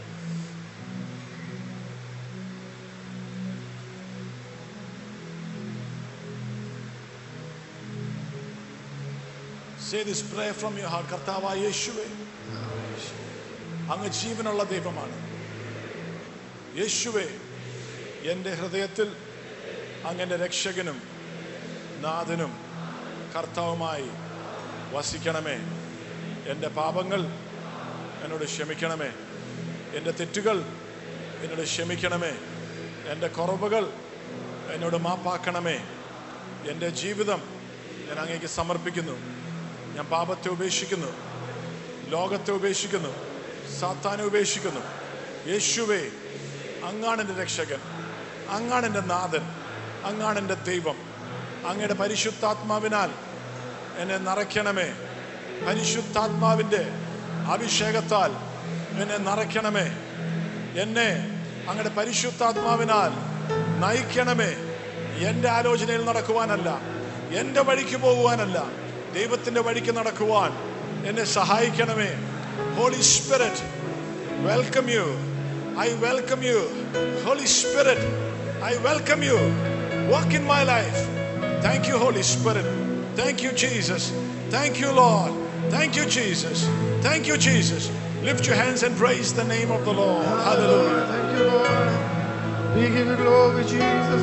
Say this prayer from your heart. കർത്താവായ യേശുവേ അങ്ങ് ജീവനുള്ള ദൈവമാണ് യേശുവേ എൻ്റെ ഹൃദയത്തിൽ അങ്ങൻ്റെ രക്ഷകനും നാഥനും കർത്താവുമായി വസിക്കണമേ എൻ്റെ പാപങ്ങൾ എന്നോട് ക്ഷമിക്കണമേ എൻ്റെ തെറ്റുകൾ എന്നോട് ക്ഷമിക്കണമേ എൻ്റെ കുറവുകൾ എന്നോട് മാപ്പാക്കണമേ എൻ്റെ ജീവിതം ഞാൻ അങ്ങേക്ക് സമർപ്പിക്കുന്നു ഞാൻ പാപത്തെ ഉപേക്ഷിക്കുന്നു ലോകത്തെ ഉപേക്ഷിക്കുന്നു സാത്താനെ ഉപേക്ഷിക്കുന്നു യേശുവേ അങ്ങാണ് എൻ്റെ രക്ഷകൻ അങ്ങാണ് എൻ്റെ നാഥൻ അങ്ങാണ് എൻ്റെ ദൈവം അങ്ങയുടെ പരിശുദ്ധാത്മാവിനാൽ എന്നെ നിറയ്ക്കണമേ പരിശുദ്ധാത്മാവിൻ്റെ അഭിഷേകത്താൽ എന്നെ നിറയ്ക്കണമേ എന്നെ അങ്ങയുടെ പരിശുദ്ധാത്മാവിനാൽ നയിക്കണമേ എൻ്റെ ആലോചനയിൽ നടക്കുവാനല്ല എൻ്റെ വഴിക്ക് പോകുവാനല്ല ദൈവത്തിൻ്റെ വഴിക്ക് നടക്കുവാൻ എന്നെ സഹായിക്കണമേ Holy Spirit welcome you I welcome you Holy Spirit I welcome you. Walk in my life. Thank you, Holy Spirit. Thank you, Jesus. Thank you, Lord. Thank you, Jesus. Thank you, Jesus. Lift your hands and praise the name of the Lord. Hallelujah. Thank you, Lord. We give you glory, Jesus.